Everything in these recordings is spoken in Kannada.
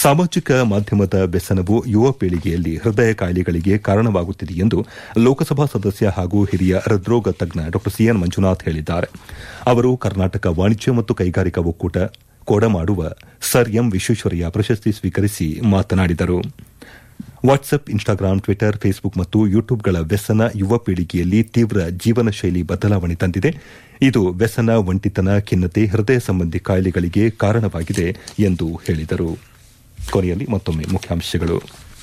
ಸಾಮಾಜಿಕ ಮಾಧ್ಯಮದ ವ್ಯಸನವು ಯುವ ಪೀಳಿಗೆಯಲ್ಲಿ ಹೃದಯ ಕಾಯಿಲೆಗಳಿಗೆ ಕಾರಣವಾಗುತ್ತಿದೆ ಎಂದು ಲೋಕಸಭಾ ಸದಸ್ಯ ಹಾಗೂ ಹಿರಿಯ ಹೃದ್ರೋಗ ತಜ್ಞ ಡಾ ಸಿಎನ್ ಮಂಜುನಾಥ್ ಹೇಳಿದ್ದಾರೆ ಅವರು ಕರ್ನಾಟಕ ವಾಣಿಜ್ಯ ಮತ್ತು ಕೈಗಾರಿಕಾ ಒಕ್ಕೂಟ ಕೊಡಮಾಡುವ ಸರ್ ಎಂ ವಿಶ್ವೇಶ್ವರಯ್ಯ ಪ್ರಶಸ್ತಿ ಸ್ವೀಕರಿಸಿ ಮಾತನಾಡಿದರು ವಾಟ್ಸ್ಆಪ್ ಇನ್ಸ್ಟಾಗ್ರಾಂ ಟ್ವಿಟರ್ ಫೇಸ್ಬುಕ್ ಮತ್ತು ಯೂಟ್ಯೂಬ್ಗಳ ವ್ಯಸನ ಯುವ ಪೀಳಿಗೆಯಲ್ಲಿ ತೀವ್ರ ಜೀವನ ಶೈಲಿ ಬದಲಾವಣೆ ತಂದಿದೆ ಇದು ವ್ಯಸನ ಒಂಟಿತನ ಖಿನ್ನತೆ ಹೃದಯ ಸಂಬಂಧಿ ಕಾಯಿಲೆಗಳಿಗೆ ಕಾರಣವಾಗಿದೆ ಎಂದು ಹೇಳಿದರು ಕೊನೆಯಲ್ಲಿ ಮತ್ತೊಮ್ಮೆ ಮುಖ್ಯಾಂಶಗಳು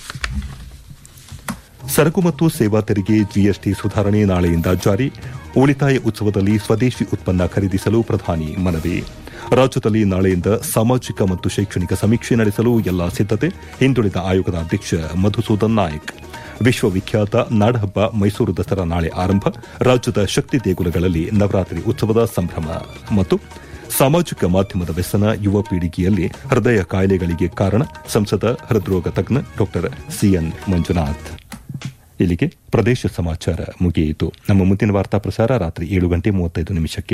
ಸರಕು ಮತ್ತು ಸೇವಾ ತೆರಿಗೆ ಜಿಎಸ್ಟಿ ಸುಧಾರಣೆ ನಾಳೆಯಿಂದ ಜಾರಿ ಉಳಿತಾಯ ಉತ್ಸವದಲ್ಲಿ ಸ್ವದೇಶಿ ಉತ್ಪನ್ನ ಖರೀದಿಸಲು ಪ್ರಧಾನಿ ಮನವಿ ರಾಜ್ಯದಲ್ಲಿ ನಾಳೆಯಿಂದ ಸಾಮಾಜಿಕ ಮತ್ತು ಶೈಕ್ಷಣಿಕ ಸಮೀಕ್ಷೆ ನಡೆಸಲು ಎಲ್ಲಾ ಸಿದ್ದತೆ ಹಿಂದುಳಿದ ಆಯೋಗದ ಅಧ್ಯಕ್ಷ ಮಧುಸೂದನ್ ನಾಯಕ್ ವಿಶ್ವವಿಖ್ಯಾತ ನಾಡಹಬ್ಬ ಮೈಸೂರು ದಸರಾ ನಾಳೆ ಆರಂಭ ರಾಜ್ಯದ ಶಕ್ತಿ ದೇಗುಲಗಳಲ್ಲಿ ನವರಾತ್ರಿ ಉತ್ಸವದ ಸಂಭ್ರಮ ಮತ್ತು ಸಾಮಾಜಿಕ ಮಾಧ್ಯಮದ ವ್ಯಸನ ಯುವ ಪೀಳಿಗೆಯಲ್ಲಿ ಹೃದಯ ಕಾಯಿಲೆಗಳಿಗೆ ಕಾರಣ ಸಂಸದ ಹೃದ್ರೋಗ ತಜ್ಞ ಡಾ ಸಿಎನ್ ಮಂಜುನಾಥ್ ಇಲ್ಲಿಗೆ ಪ್ರದೇಶ ಸಮಾಚಾರ ಮುಗಿಯಿತು ನಮ್ಮ ಮುಂದಿನ ವಾರ್ತಾ ಪ್ರಸಾರ ರಾತ್ರಿ ಏಳು ಗಂಟೆ ಮೂವತ್ತೈದು ನಿಮಿಷಕ್ಕೆ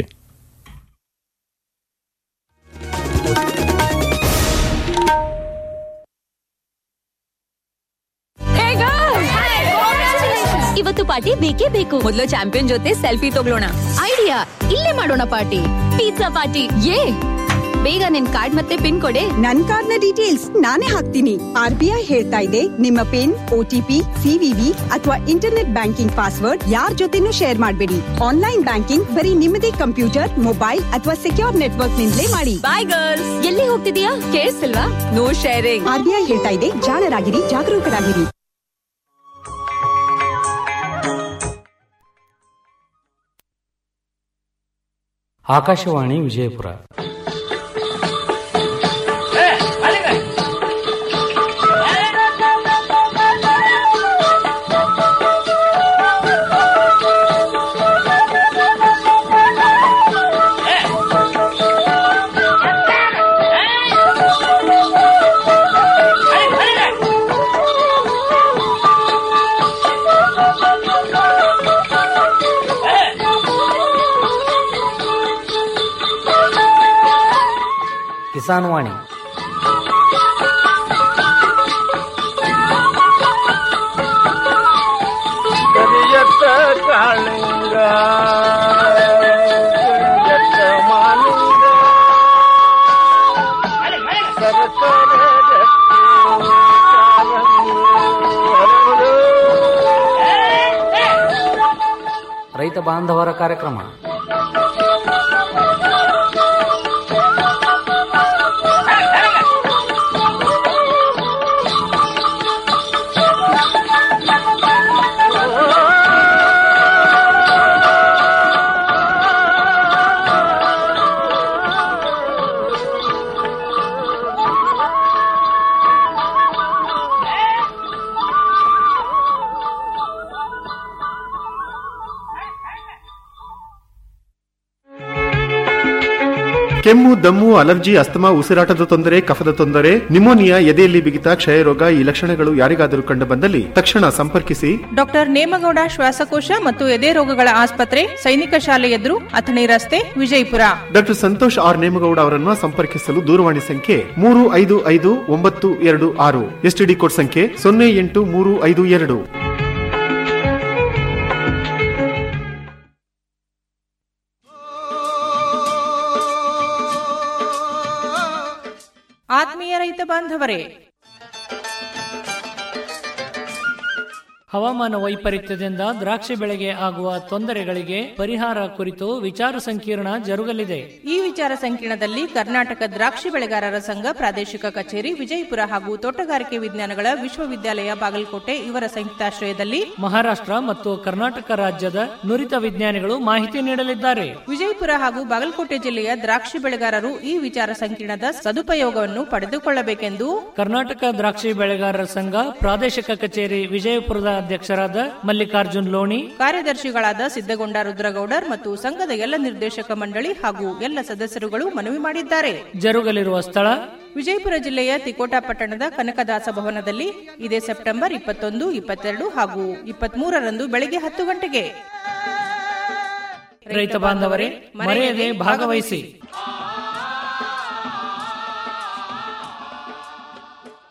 ಇವತ್ತು ಪಾರ್ಟಿ ಬೇಕೇ ಬೇಕು ಮೊದಲು ಚಾಂಪಿಯನ್ ಜೊತೆ ಸೆಲ್ಫಿ ತಗೊಳ್ಳೋಣ ಐಡಿಯಾ ಇಲ್ಲೇ ಮಾಡೋಣ ಪಾರ್ಟಿ ಪಿಜ್ಜಾ ಪಾರ್ಟಿ ಯೇ ಬೇಗ ನಿನ್ ಕಾರ್ಡ್ ಮತ್ತೆ ಪಿನ್ ಕೊಡೆ ನನ್ ಕಾರ್ಡ್ ನ ಡೀಟೇಲ್ಸ್ ನಾನೇ ಹಾಕ್ತೀನಿ ಆರ್ ಬಿ ಐ ಹೇಳ್ತಾ ಇದೆ ನಿಮ್ಮ ಪಿನ್ ಓಟಿಪಿ ಸಿವಿವಿ ಅಥವಾ ಇಂಟರ್ನೆಟ್ ಬ್ಯಾಂಕಿಂಗ್ ಪಾಸ್ವರ್ಡ್ ಯಾರ್ ಜೊತೆನೂ ಶೇರ್ ಮಾಡಬೇಡಿ ಆನ್ಲೈನ್ ಬ್ಯಾಂಕಿಂಗ್ ಬರೀ ನಿಮ್ಮದೇ ಕಂಪ್ಯೂಟರ್ ಮೊಬೈಲ್ ಅಥವಾ ಸೆಕ್ಯೂರ್ ನೆಟ್ವರ್ಕ್ ನಿಂದಲೇ ಮಾಡಿ ಬಾಯ್ ಗರ್ಲ್ಸ್ ಎಲ್ಲಿ ಹೋಗ್ತಿದೀಯಾ ಕೇಳಿಸ್ತಿಲ್ವಾ no sharing R B I ಹೇಳ್ತಾ ಇದೆ ಜಾಣರಾಗಿರಿ ಜಾಗರೂಕರಾಗಿರಿ ಆಕಾಶವಾಣಿ ವಿಜಯಪುರ ಕಿಸಾನ್ ವಾಣಿ ಕರಿಯತ್ತ ಕಾಳಿಂಗ ಕರಿಯತ್ತ ಮಾಲಿಂಗ ಸರಸರ ಗಟ್ಟಿ ಕಾಲಂಗಿ ಹರಡು. ರೈತ ಬಾಂಧವರ ಕಾರ್ಯಕ್ರಮ ಕೆಮ್ಮು ದಮ್ಮು ಅಲರ್ಜಿ ಅಸ್ತಮಾ ಉಸಿರಾಟದ ತೊಂದರೆ ಕಫದ ತೊಂದರೆ ನಿಮೋನಿಯಾ ಎದೆಯಲ್ಲಿ ಬಿಗಿತ ಕ್ಷಯರೋಗ ಈ ಲಕ್ಷಣಗಳು ಯಾರಿಗಾದರೂ ಕಂಡು ಬಂದಲ್ಲಿ ತಕ್ಷಣ ಸಂಪರ್ಕಿಸಿ ಡಾಕ್ಟರ್ ನೇಮಗೌಡ ಶ್ವಾಸಕೋಶ ಮತ್ತು ಎದೆ ರೋಗಗಳ ಆಸ್ಪತ್ರೆ ಸೈನಿಕ ಶಾಲೆ ಎದುರು ಅಥಣಿ ರಸ್ತೆ ವಿಜಯಪುರ ಡಾಕ್ಟರ್ ಸಂತೋಷ್ ಆರ್ ನೇಮಗೌಡ ಅವರನ್ನು ಸಂಪರ್ಕಿಸಲು ದೂರವಾಣಿ ಸಂಖ್ಯೆ ಮೂರು ಐದು ಐದು ಒಂಬತ್ತು ಎರಡು ಆರು ಎಸ್ಟಿಡಿ ಕೋಡ್ ಸಂಖ್ಯೆ ಸೊನ್ನೆ ಎಂಟು ಮೂರು ಐದು ಎರಡು ಆತ್ಮೀಯ ರೈತ ಬಾಂಧವರೇ ಹವಾಮಾನ ವೈಪರೀತ್ಯದಿಂದ ದ್ರಾಕ್ಷಿ ಬೆಳೆಗೆ ಆಗುವ ತೊಂದರೆಗಳಿಗೆ ಪರಿಹಾರ ಕುರಿತು ವಿಚಾರ ಸಂಕಿರಣ ಜರುಗಲಿದೆ ಈ ವಿಚಾರ ಸಂಕಿರಣದಲ್ಲಿ ಕರ್ನಾಟಕ ದ್ರಾಕ್ಷಿ ಬೆಳೆಗಾರರ ಸಂಘ ಪ್ರಾದೇಶಿಕ ಕಚೇರಿ ವಿಜಯಪುರ ಹಾಗೂ ತೋಟಗಾರಿಕೆ ವಿಜ್ಞಾನಗಳ ವಿಶ್ವವಿದ್ಯಾಲಯ ಬಾಗಲಕೋಟೆ ಇವರ ಸಂಯುಕ್ತಾಶ್ರಯದಲ್ಲಿ ಮಹಾರಾಷ್ಟ್ರ ಮತ್ತು ಕರ್ನಾಟಕ ರಾಜ್ಯದ ನುರಿತ ವಿಜ್ಞಾನಿಗಳು ಮಾಹಿತಿ ನೀಡಲಿದ್ದಾರೆ ವಿಜಯಪುರ ಹಾಗೂ ಬಾಗಲಕೋಟೆ ಜಿಲ್ಲೆಯ ದ್ರಾಕ್ಷಿ ಬೆಳೆಗಾರರು ಈ ವಿಚಾರ ಸಂಕಿರಣದ ಸದುಪಯೋಗವನ್ನು ಪಡೆದುಕೊಳ್ಳಬೇಕೆಂದು ಕರ್ನಾಟಕ ದ್ರಾಕ್ಷಿ ಬೆಳೆಗಾರರ ಸಂಘ ಪ್ರಾದೇಶಿಕ ಕಚೇರಿ ವಿಜಯಪುರದ ಅಧ್ಯಕ್ಷರಾದ ಮಲ್ಲಿಕಾರ್ಜುನ್ ಲೋಣಿ ಕಾರ್ಯದರ್ಶಿಗಳಾದ ಸಿದ್ದಗೊಂಡ ರುದ್ರಗೌಡರ್ ಮತ್ತು ಸಂಘದ ಎಲ್ಲ ನಿರ್ದೇಶಕ ಮಂಡಳಿ ಹಾಗೂ ಎಲ್ಲ ಸದಸ್ಯರುಗಳು ಮನವಿ ಮಾಡಿದ್ದಾರೆ ಜರುಗಲಿರುವ ಸ್ಥಳ ವಿಜಯಪುರ ಜಿಲ್ಲೆಯ ತಿಕೋಟಾ ಪಟ್ಟಣದ ಕನಕದಾಸ ಭವನದಲ್ಲಿ ಇದೇ ಸೆಪ್ಟೆಂಬರ್ ಇಪ್ಪತ್ತೊಂದು ಇಪ್ಪತ್ತೆರಡು ಹಾಗೂ ಇಪ್ಪತ್ಮೂರರಂದು ಬೆಳಗ್ಗೆ ಹತ್ತು ಗಂಟೆಗೆ ರೈತ ಬಾಂಧವರೇ ಮರೆಯದೆ ಭಾಗವಹಿಸಿ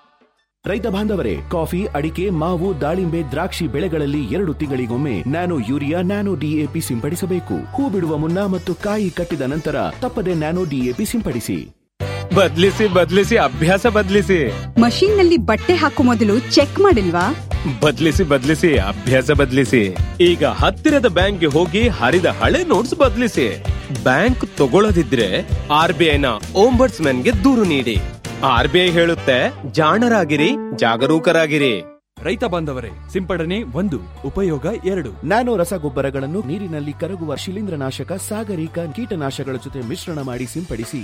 ರೈತ ಬಾಂಧವರೇ ಕಾಫಿ ಅಡಿಕೆ ಮಾವು ದಾಳಿಂಬೆ ದ್ರಾಕ್ಷಿ ಬೆಳೆಗಳಲ್ಲಿ ಎರಡು ತಿಂಗಳಿಗೊಮ್ಮೆ ನ್ಯಾನೋ ಯೂರಿಯಾ ನ್ಯಾನೋ ಡಿಎಪಿ ಸಿಂಪಡಿಸಬೇಕು ಹೂ ಬಿಡುವ ಮುನ್ನ ಮತ್ತು ಕಾಯಿ ಕಟ್ಟಿದ ನಂತರ ತಪ್ಪದೆ ನ್ಯಾನೋ ಡಿಎಪಿ ಸಿಂಪಡಿಸಿ ಬದ್ಲಿಸಿ ಬದ್ಲಿಸಿ ಅಭ್ಯಾಸ ಬದ್ಲಿಸಿ ಮಷೀನ್ ನಲ್ಲಿ ಬಟ್ಟೆ ಹಾಕೋ ಮೊದಲು ಚೆಕ್ ಮಾಡಿಲ್ವಾ ಬದ್ಲಿಸಿ ಬದ್ಲಿಸಿ ಅಭ್ಯಾಸ ಬದ್ಲಿಸಿ ಈಗ ಹತ್ತಿರದ ಬ್ಯಾಂಕ್ಗೆ ಹೋಗಿ ಹರಿದ ಹಳೆ ನೋಟ್ಸ್ ಬದ್ಲಿಸಿ ಬ್ಯಾಂಕ್ ತಗೊಳ್ಳದಿದ್ರೆ ಆರ್ ಬಿ ಐನ ಗೆ ದೂರು ನೀಡಿ ಆರ್ ಬಿ ಐ ಹೇಳುತ್ತೆ ಜಾಣರಾಗಿರಿ ಜಾಗರೂಕರಾಗಿರಿ ರೈತ ಬಾಂಧವರೇ ಸಿಂಪಡಣೆ ಒಂದು ಉಪಯೋಗ ಎರಡು ನ್ಯಾನೋ ರಸಗೊಬ್ಬರಗಳನ್ನು ನೀರಿನಲ್ಲಿ ಕರಗುವ ಶಿಲೀಂಧ್ರನಾಶಕ ಸಾಗರಿಕ ಕೀಟನಾಶಕಗಳ ಜೊತೆ ಮಿಶ್ರಣ ಮಾಡಿ ಸಿಂಪಡಿಸಿ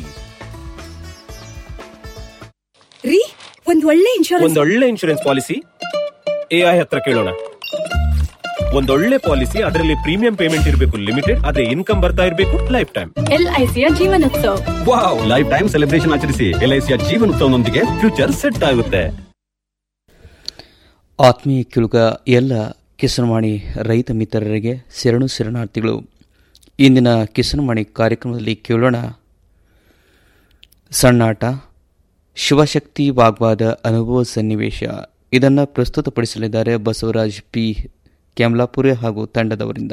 ರೀ ಒಂದ್ ಒಳ್ಳೆ ಇನ್ಶೂರೆನ್ಸ್ ಒಂದೊಳ್ಳೆ ಇನ್ಶೂರೆನ್ಸ್ ಪಾಲಿಸಿ ಎಐ ಹತ್ರ ಕೇಳೋಣ ಒಂದೊಳ್ಳೆ ಪಾಲಿಸಿ ಅದರಲ್ಲಿ ಪ್ರೀಮಿಯಂ ಪೇಮೆಂಟ್ ಇರಬೇಕು ಲಿಮಿಟೆಡ್ ಅದೇ ಇನ್ಕಮ್ ಬರ್ತಾ ಇರಬೇಕು ಲೈಫ್ ಟೈಮ್ ಎಲ್ಐಸಿಯ Jeevan Utsav wow life time celebration ಆಚರಿಸಿ ಎಲ್ಐಸಿಯ ಜೀವನೋತ್ಸವನೊಂದಿಗೆ ಫ್ಯೂಚರ್ ಸೆಟ್ ಆಗುತ್ತೆ ಆತ್ಮೀಯ ಕಿಳುಗ ಎಲ್ಲ ಕಿಸನವಾಣಿ ರೈತ ಮಿತ್ರರಿಗೆ ಶರಣು ಶರಣಾರ್ಥಿಗಳು ಇಂದಿನ ಕಿಸನವಾಣಿ ಕಾರ್ಯಕ್ರಮದಲ್ಲಿ ಕೇಳೋಣ ಸಣ್ಣಾಟ ಶಿವಶಕ್ತಿ ವಾಗ್ವಾದ ಅನುಭವ ಸನ್ನಿವೇಶ ಇದನ್ನು ಪ್ರಸ್ತುತಪಡಿಸಲಿದ್ದಾರೆ ಬಸವರಾಜ್ ಪಿ ಕ್ಯಾಮ್ಲಾಪುರೆ ಹಾಗೂ ತಂಡದವರಿಂದ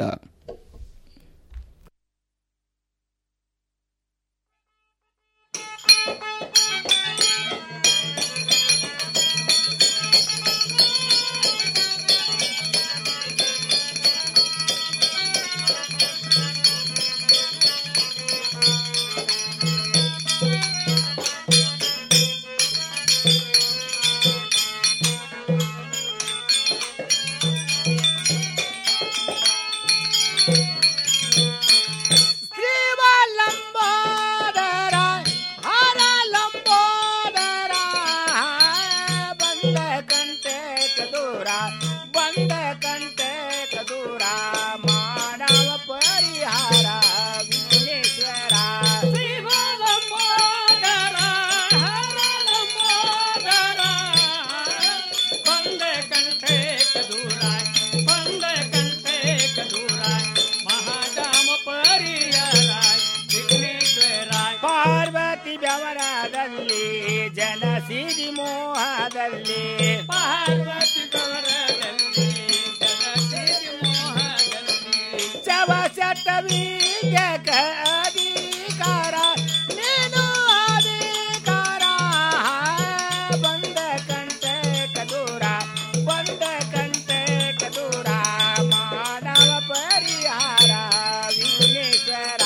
ಲಂಬೋದರ ಹರ ಲಂಬೋದರ ಬಂದ ಕಂಟೆ ಕದೂರ ಬಂದ ಕಂಟೆ ಕದೂರ ಮಾನವ ಪರಿಹಾರ ವಿಘ್ನೇಶ್ವರ ಬಂದ ಕಂಠೆ ಕದೂರ ಬಂದ ಕಂಠೆ ಕದೂರ ಮಹಾದಾಮ ಪರಿಯರ ವಿಘ್ನೇಶ್ವರ ಪಾರ್ವತಿ ಬೆವರದಲ್ಲಿ ಜನ ಸಿರಿ ಮೋಹದಲ್ಲಿ ಪಾರ್ವತಿ ಗೌರದಲ್ಲಿ ಜಗತ್ತಿರಿ ಮೋಹದಲ್ಲಿ ಚವ ಚಟವೀಗ ಅಧಿಕಾರ ನೀನು ಅಧಿಕಾರ ಬಂದ ಕಂಟೆ ಕದೂರ ಬಂದ ಕಂಟೆ ಕದೂರ ಮಾನವ ಪರಿಹಾರ ವಿಘ್ನೇಶ್ವರ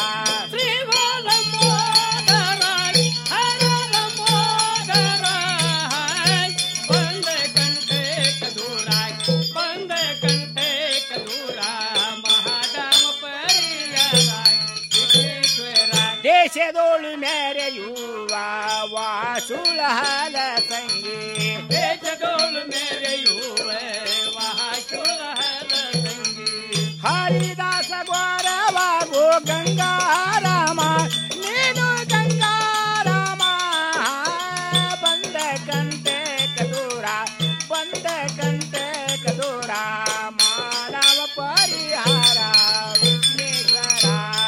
ಬಂದ ಕಂಠೆ ಕದೂರ ಬಂದ ಕಂಠೆ ಕದೂರ ಮಹಾದಾಮ ಪರಿಯರ ವಿಘ್ನೇಶ್ವರ ದೇಶದೋಳು ಮೆರೆಯುವ ವಾಸುಳ ಹಾಲ ಸಂಗಿ ದೇಶದೋಳು ಮೆರೆಯುವ ವಾಸುಳಹರ ಸಂಗಿ ಹರಿದಾಸ ಗೋರವಾಗೋ ಗಂಗಾರಾಮ ನೀನು ಗಂಗಾರಾಮ ಬಂದ ಕಂತೆ ಕದೂರ ಬಂದ ಕಂತೆ ಕದೂರ ಮಾನವ ಪರಿಹಾರ ವಿಘ್ನೇಶ್ವರ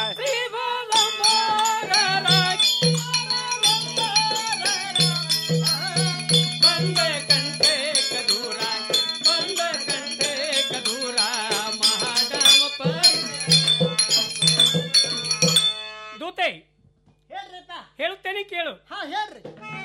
ಬಂದ ಕಂಠೆ ಕದೂರ ಬಂದ ಕಂಠೆ ಕದೂರ ಮಹಾದಾಮ ಪರಿ ದೂತೆ ಹೇಳುತ್ತೇನೆ ಕೇಳು ಹಾ ಹೇಳ್ರಿ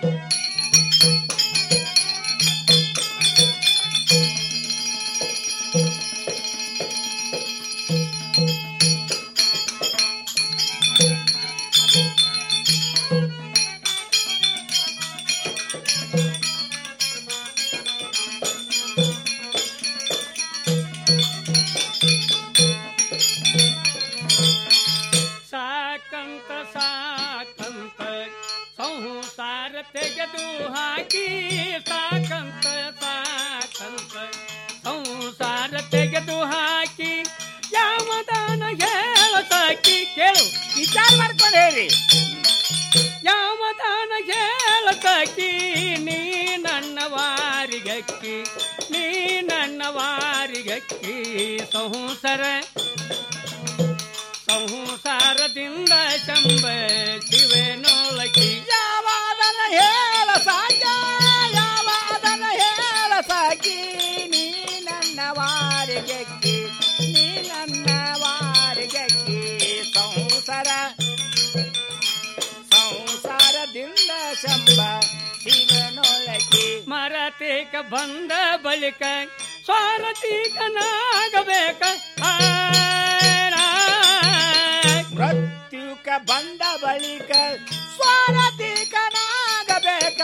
ಸಾಕಂತ ಸಾಕಂತ ಸಂಸಾರ ತೆಗೆದು ಹಾಕಿ ಸಾಕಂತ ಸಾಕಂತ ಸಂಸಾರ ತೆಗೆದು ಹಾಕಿ ಯಾವ ದಾನ ಹೇಳ ಸಾಕಿ ಕೇಳು ವಿಚಾರ ಮಾಡ್ಕೊಂಡು ಹೇಳಿ ಯಾವ ದಾನ ಹೇಳ ಸಾಕಿ ನೀ ನನ್ನ ವಾರಿಗಕ್ಕಿ ನೀ ನನ್ನ ವಾರಿಗಕ್ಕಿ ಸಂಸಾರ ಸಂಸಾರದಿಂದ ಶಂಬ ಶಿವನೊಳಗಿ ಯಾವಾದನ ಹೇಳ ಸಾಧ್ಯ ಯಾವಾದನ ಹೇಳ ಜಾತಿಕ ಬಂದ ಬಳಿಕ ಸ್ವಾರತೀಕನಾಗಬೇಕ ಮೃತ್ಯುಕ ಬಂದ ಬಳಿಕ ಸ್ವಾರತಿಕನಾಗಬೇಕ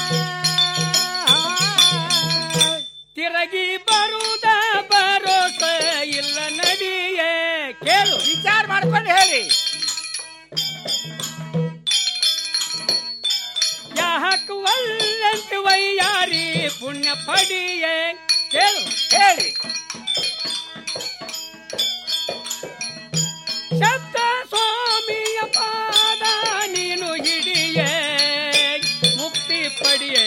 ತಿರುಗಿ ಬರುವುದ ಭರೋಸ ಇಲ್ಲ ನಡಿಯೇ ಕೇಳು ವಿಚಾರ ಮಾಡ್ಕೊಂಡು ಹೇಳಿ ಯಾಕೆ ಒಲ್ಲಂತ ವೈಯಾರಿ ಪುಣ್ಯ ಪಡಿಯೇ ಕೇಳು ಹೇಳಿ ಶಬ್ದ ಸ್ವಾಮಿಯ ಪಾದ ನೀನು ಹಿಡಿಯೇ ಮುಕ್ತಿ ಪಡಿಯೇ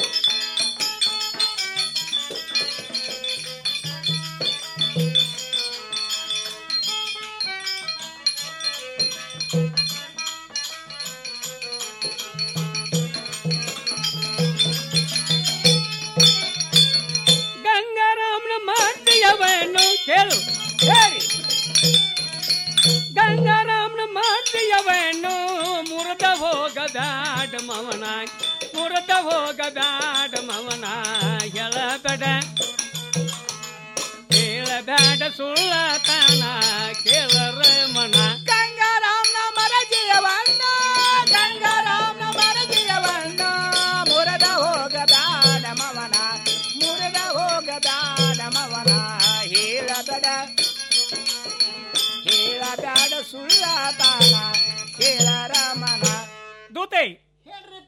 ಗಂಗಾರಾಮನ ಮಾತೆಯವನು ಕೇಳು ಹೇಳಿ ಗಂಗಾರಾಮನ ಮಾತೆಯವನು ಮುರಿದ ಹೋಗದಾಡ ಮವನ ಮುರಿದ ಹೋಗದಾಡ ಮವನ ಹೇಳಬೇಡ ಹೇಳಬೇಡ ಸುಳ್ಳತನ ಕೇಳರ ಮನ ಗಂಗಾರಾಮ್ನ ಮರಜಿಯವನ್ನ ಗಂಗಾರಾಮ್ನ ಮರಜಿಯವನ್ನ ಮುರದ ಹೋಗದಾಡ ಮವನ ಮುರದ ಹೋಗದಾಡ ಮವನ ಹೇಳಬೇಡ ಹೇಳಬೇಡ ಸುಳ್ಳತಾನ ಕೇಳರ ಮನ ದೂತೆ ಹೇಳ್ರಿಪ್ಪ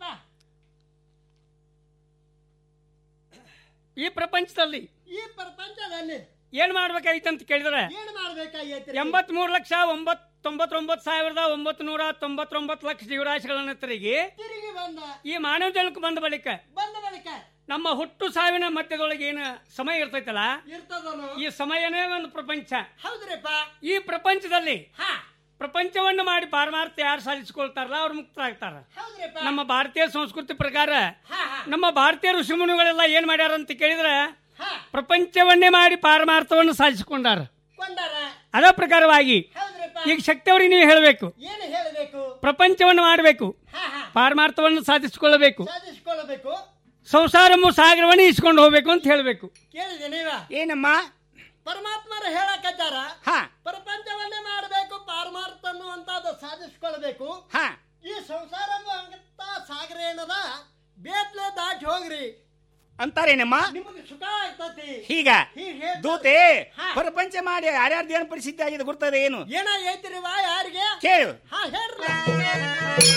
ಈ ಪ್ರಪಂಚದಲ್ಲಿ ಈ ಪ್ರಪಂಚದಲ್ಲಿ ಏನ್ ಮಾಡ್ಬೇಕಾಗಿತ್ತು ಅಂತ ಕೇಳಿದ್ರೆ ಏನ್ ಮಾಡ್ಬೇಕಾಗೈತ್ರಿ ಎಂಬತ್ ಮೂರು ಲಕ್ಷ ಒಂಬತ್ ತೊಂಬತ್ತೊಂಬತ್ತು ಸಾವಿರದ ಒಂಬತ್ತು ನೂರ ತೊಂಬತ್ತೊಂಬತ್ತು ಲಕ್ಷ ಜೀವರಾಶಿಗಳನ್ನ ತಿರುಗಿ ತಿರುಗಿ ಬಂದ ಈ ಮಾನವ ಜಲಕ್ಕೆ ಬಂದ ಬಳಿಕ ಬಂದ ಬಳಿಕ ನಮ್ಮ ಹುಟ್ಟು ಸಾವಿನ ಮಧ್ಯದೊಳಗೆ ಏನು ಸಮಯ ಇರ್ತೈತಲ್ಲ ಇರ್ತದನು ಈ ಸಮಯನೇ ಒಂದು ಪ್ರಪಂಚ ಹೌದ್ರಿಪ್ಪ ಈ ಪ್ರಪಂಚದಲ್ಲಿ ಹಾ ಪ್ರಪಂಚವನ್ನು ಮಾಡಿ ಪಾರಮಾರ್ಥ ಯಾರು ಸಾಧಿಸಿಕೊಳ್ತಾರಲ್ಲ ಅವ್ರು ಮುಕ್ತರಾಗ್ತಾರ ಹೌದ್ರಿಪ್ಪ ನಮ್ಮ ಭಾರತೀಯ ಸಂಸ್ಕೃತಿ ಪ್ರಕಾರ ಹಾ ಹಾ ನಮ್ಮ ಭಾರತೀಯ ಋಷಿಮುನಿಗಳೆಲ್ಲ ಏನ್ ಮಾಡ್ಯಾರ ಅಂತ ಕೇಳಿದ್ರೆ ಹಾ ಪ್ರಪಂಚವನ್ನೇ ಮಾಡಿ ಪಾರಮಾರ್ಥವನ್ನು ಸಾಧಿಸಿಕೊಂಡಾರ ಕೊಂಡಾರ ಅದ ಪ್ರಕಾರವಾಗಿ ಹೌದ್ರಿಪ್ಪ ಈಗ ಶಕ್ತಿಯವರಿಗೆ ನೀವು ಹೇಳಬೇಕು ಏನು ಹೇಳಬೇಕು ಪ್ರಪಂಚವನ್ನು ಮಾಡಬೇಕು ಹಾ ಹಾ ಪಾರಮಾರ್ಥವನ್ನು ಸಾಧಿಸಿಕೊಳ್ಳಬೇಕು ಸಾಧಿಸಿಕೊಳ್ಳಬೇಕು ಸಂಸಾರಮು ಸಾಗರವನ್ನು ಇಸ್ಕೊಂಡು ಹೋಗ್ಬೇಕು ಅಂತ ಹೇಳಬೇಕು ಕೇಳಿದೆ ನೀವ ಏನಮ್ಮ ಪರಮಾತ್ಮರು ಹೇಳಕತ್ತಾರ ಹಾ ಪ್ರಪಂಚವನ್ನೇ ಮಾಡಬೇಕು ಪಾರಮಾರ್ಥ ಅನ್ನುವಂಥದ್ದು ಸಾಧಿಸ್ಕೊಳ್ಬೇಕು ಹಾ ಈ ಸಂಸಾರ ಅಂತ ಸಾಗರ ಏನದ ಬೇತ್ಲೆ ದಾಟಿ ಹೋಗ್ರಿ ಅಂತಾರೇನಮ್ಮ ನಿಮಗೆ ಸುಖ ಆಗ್ತತಿ ಹೀಗ ಹೀಗ್ ಹೇಳ್ತಾ- ದೂತೆ ಹಾ. ಪ್ರಪಂಚ ಮಾಡಿ ಯಾರ್ಯಾರ್ದು ಏನು ಪರಿಸ್ಥಿತಿ ಆಗಿದೆ ಗುರ್ತದೆ ಏನು ಏನ ಐತಿರಿ ವಾ ಯಾರಿಗೆ ಕೇಳು ಹಾ ಹೇಳ್ರಿ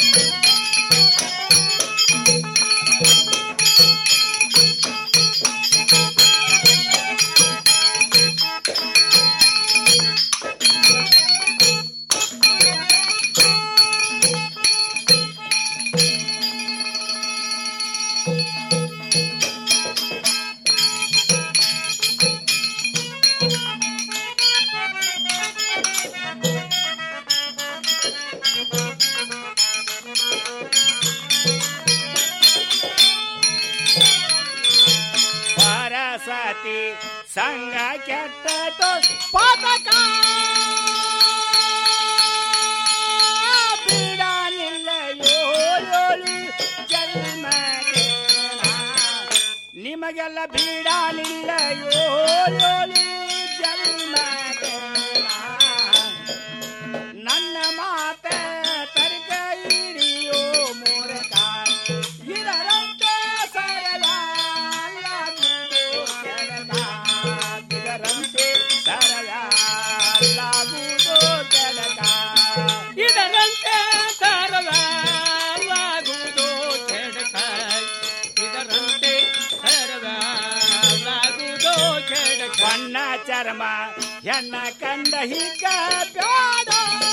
ಪರಸತಿ ಸಂಗ ಕೆಟ್ಟತೋ ಪಾತಕ ಬಿಡಲಿಲ್ಲ ಯೋಳು ಜನ್ಮದೇನ ನಿಮಗೆಲ್ಲ ಬಿಡಲಿಲ್ಲ ಯೋಳು ಜನ್ಮದೇನ ನನ್ನ ಮಾತ ತರ್ಕ ಹಿಡಿಯೋ ಮೂರಕ ಇದರಂತೆ ಸರಳಾಗುವುದು ಕೆಡಕ ಇದರಂತೆ ಸರಳಾಗುವುದು ಕೆಡಕ ಇದರಂತೆ ಸರಳಾಗುವುದು ಕೆಡಕ ಇದರಂತೆ ಸರಳಾಗುವುದು ಕೆಡಕ ಬಣ್ಣ ಚರ್ಮ ಹೆಣ್ಣ ಕಂಡ ಹೀಗ ಬ್ಯಾಡ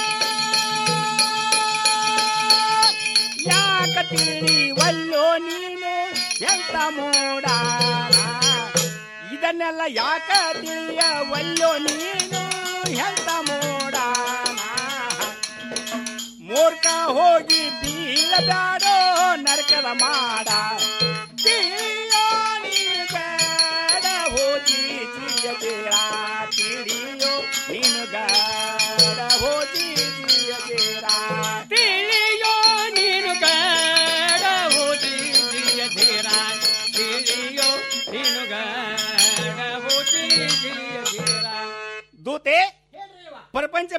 ಯಾಕ ತಿಳಿವಲ್ಲೋ ನೀನು ಎಂತ ಮೂಡ ಇದನ್ನೆಲ್ಲ ಯಾಕ ತಿಳಿಯವಲ್ಲೋ ನೀನು ಎಂತ ಮೂಡ ಮೂರ್ಖ ಹೋಗಿ ಬೀಳಬ್ಯಾಡೋ ನರಕದ ಮಾಡ ತಿಳಿಯೋ ನೀನು ಬೇಡ ಹೋಗಿ ಜಿಯಬೇಡ ತಿಳಿಯೋ ನೀನು ಬೇಡ ಹೋಗಿ ಜಿಯಬೇಡ ತಿಳಿಯೋ ನೀನು ಗಡ ಹೋದಿ ಧೀರ ತಿಳಿಯೋ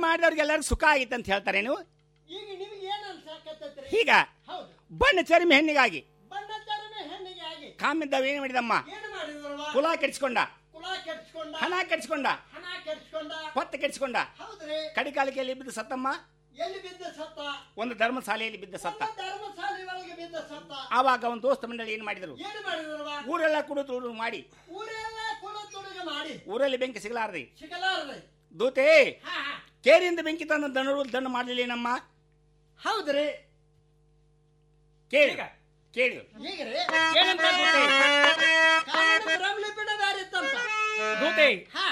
ಮಾಡಿದವ್ರಿಗೆ ಎಲ್ಲರಿಗೂ ಸುಖ ಆಗಿತ್ತು ಅಂತ ಹೇಳ್ತಾರೆ ನೀವು ಈಗ ನಿಮ್ಗೆ ಏನ್ ಅನ್ಸಾಕತ್ತೈತ್ರಿ ಈಗ ಹೌದು ಬಣ್ಣ ಚರ್ಮಿ ಹೆಣ್ಣಿಗಾಗಿ ಬಣ್ಣ ಚರ್ಮೆ ಹೆಣ್ಣಿಗೆ ಆಗಿ ಕಾಮಿದ್ದವ ಏನು ಮಾಡಿದಮ್ಮ ಏನ್ ಮಾಡಿದ್ರವ ಕುಲ ಕೆಡಿಸ್ಕೊಂಡ ಕುಲ ಕೆಡ್ಸ್ಕೊಂಡ ಹಣ ಕೆಡಿಸ್ಕೊಂಡ ಹಣ ಕೆಡ್ಸ್ಕೊಂಡ ಹೊತ್ತು ಕೆಡಿಸ್ಕೊಂಡ ಹೌದ್ರಿ ಕಡಿಕಾಲಿಗೆ ಎಲ್ಲಿ ಬಿದ್ದು ಸತ್ತಮ್ಮ ಎಲ್ಲಿ ಬಿದ್ದ ಸತ್ತ ಒಂದು ಧರ್ಮಶಾಲೆಯಲ್ಲಿ ಬಿದ್ದ ಸತ್ತ ಧರ್ಮಶಾಲೆ ಒಳಗೆ ಬಿದ್ದ ಸತ್ತ ಆವಾಗ ಅವನ ದೋಸ್ತ ಮಂಡಳಿ ಏನ್ ಮಾಡಿದ್ರು ಏನ್ ಮಾಡಿದ್ರವ ಊರೆಲ್ಲ ಕುಡಿದು ಮಾಡಿ ಊರೆಲ್ಲ ಕುಲ ತುಡುಗ ಮಾಡಿ ಊರಲ್ಲಿ ಬೆಂಕಿ ಸಿಗಲಾರ್ದಿ ಸಿಗಲಾರ್ದೆ ದೂತೆ ಕೇರಿಯಿಂದ ಬೆಂಕಿ ತಂದ ದನರು ದಂಡ ಮಾಡಲಿಲ್ಲ ನಮ್ಮ ಹೌದ್ರಿ ಕೇಳಿ ಕೇಳಿ ಈಗ್ರಿ ಏನಂತ ದೂತೆ? ಕಾಮಣ್ಣ ಬ್ರಹ್ಮಲಿ ಬಿಡ ಬ್ಯಾರೆ ಇತ್ತಂತ ದೂತೆ ಹಾ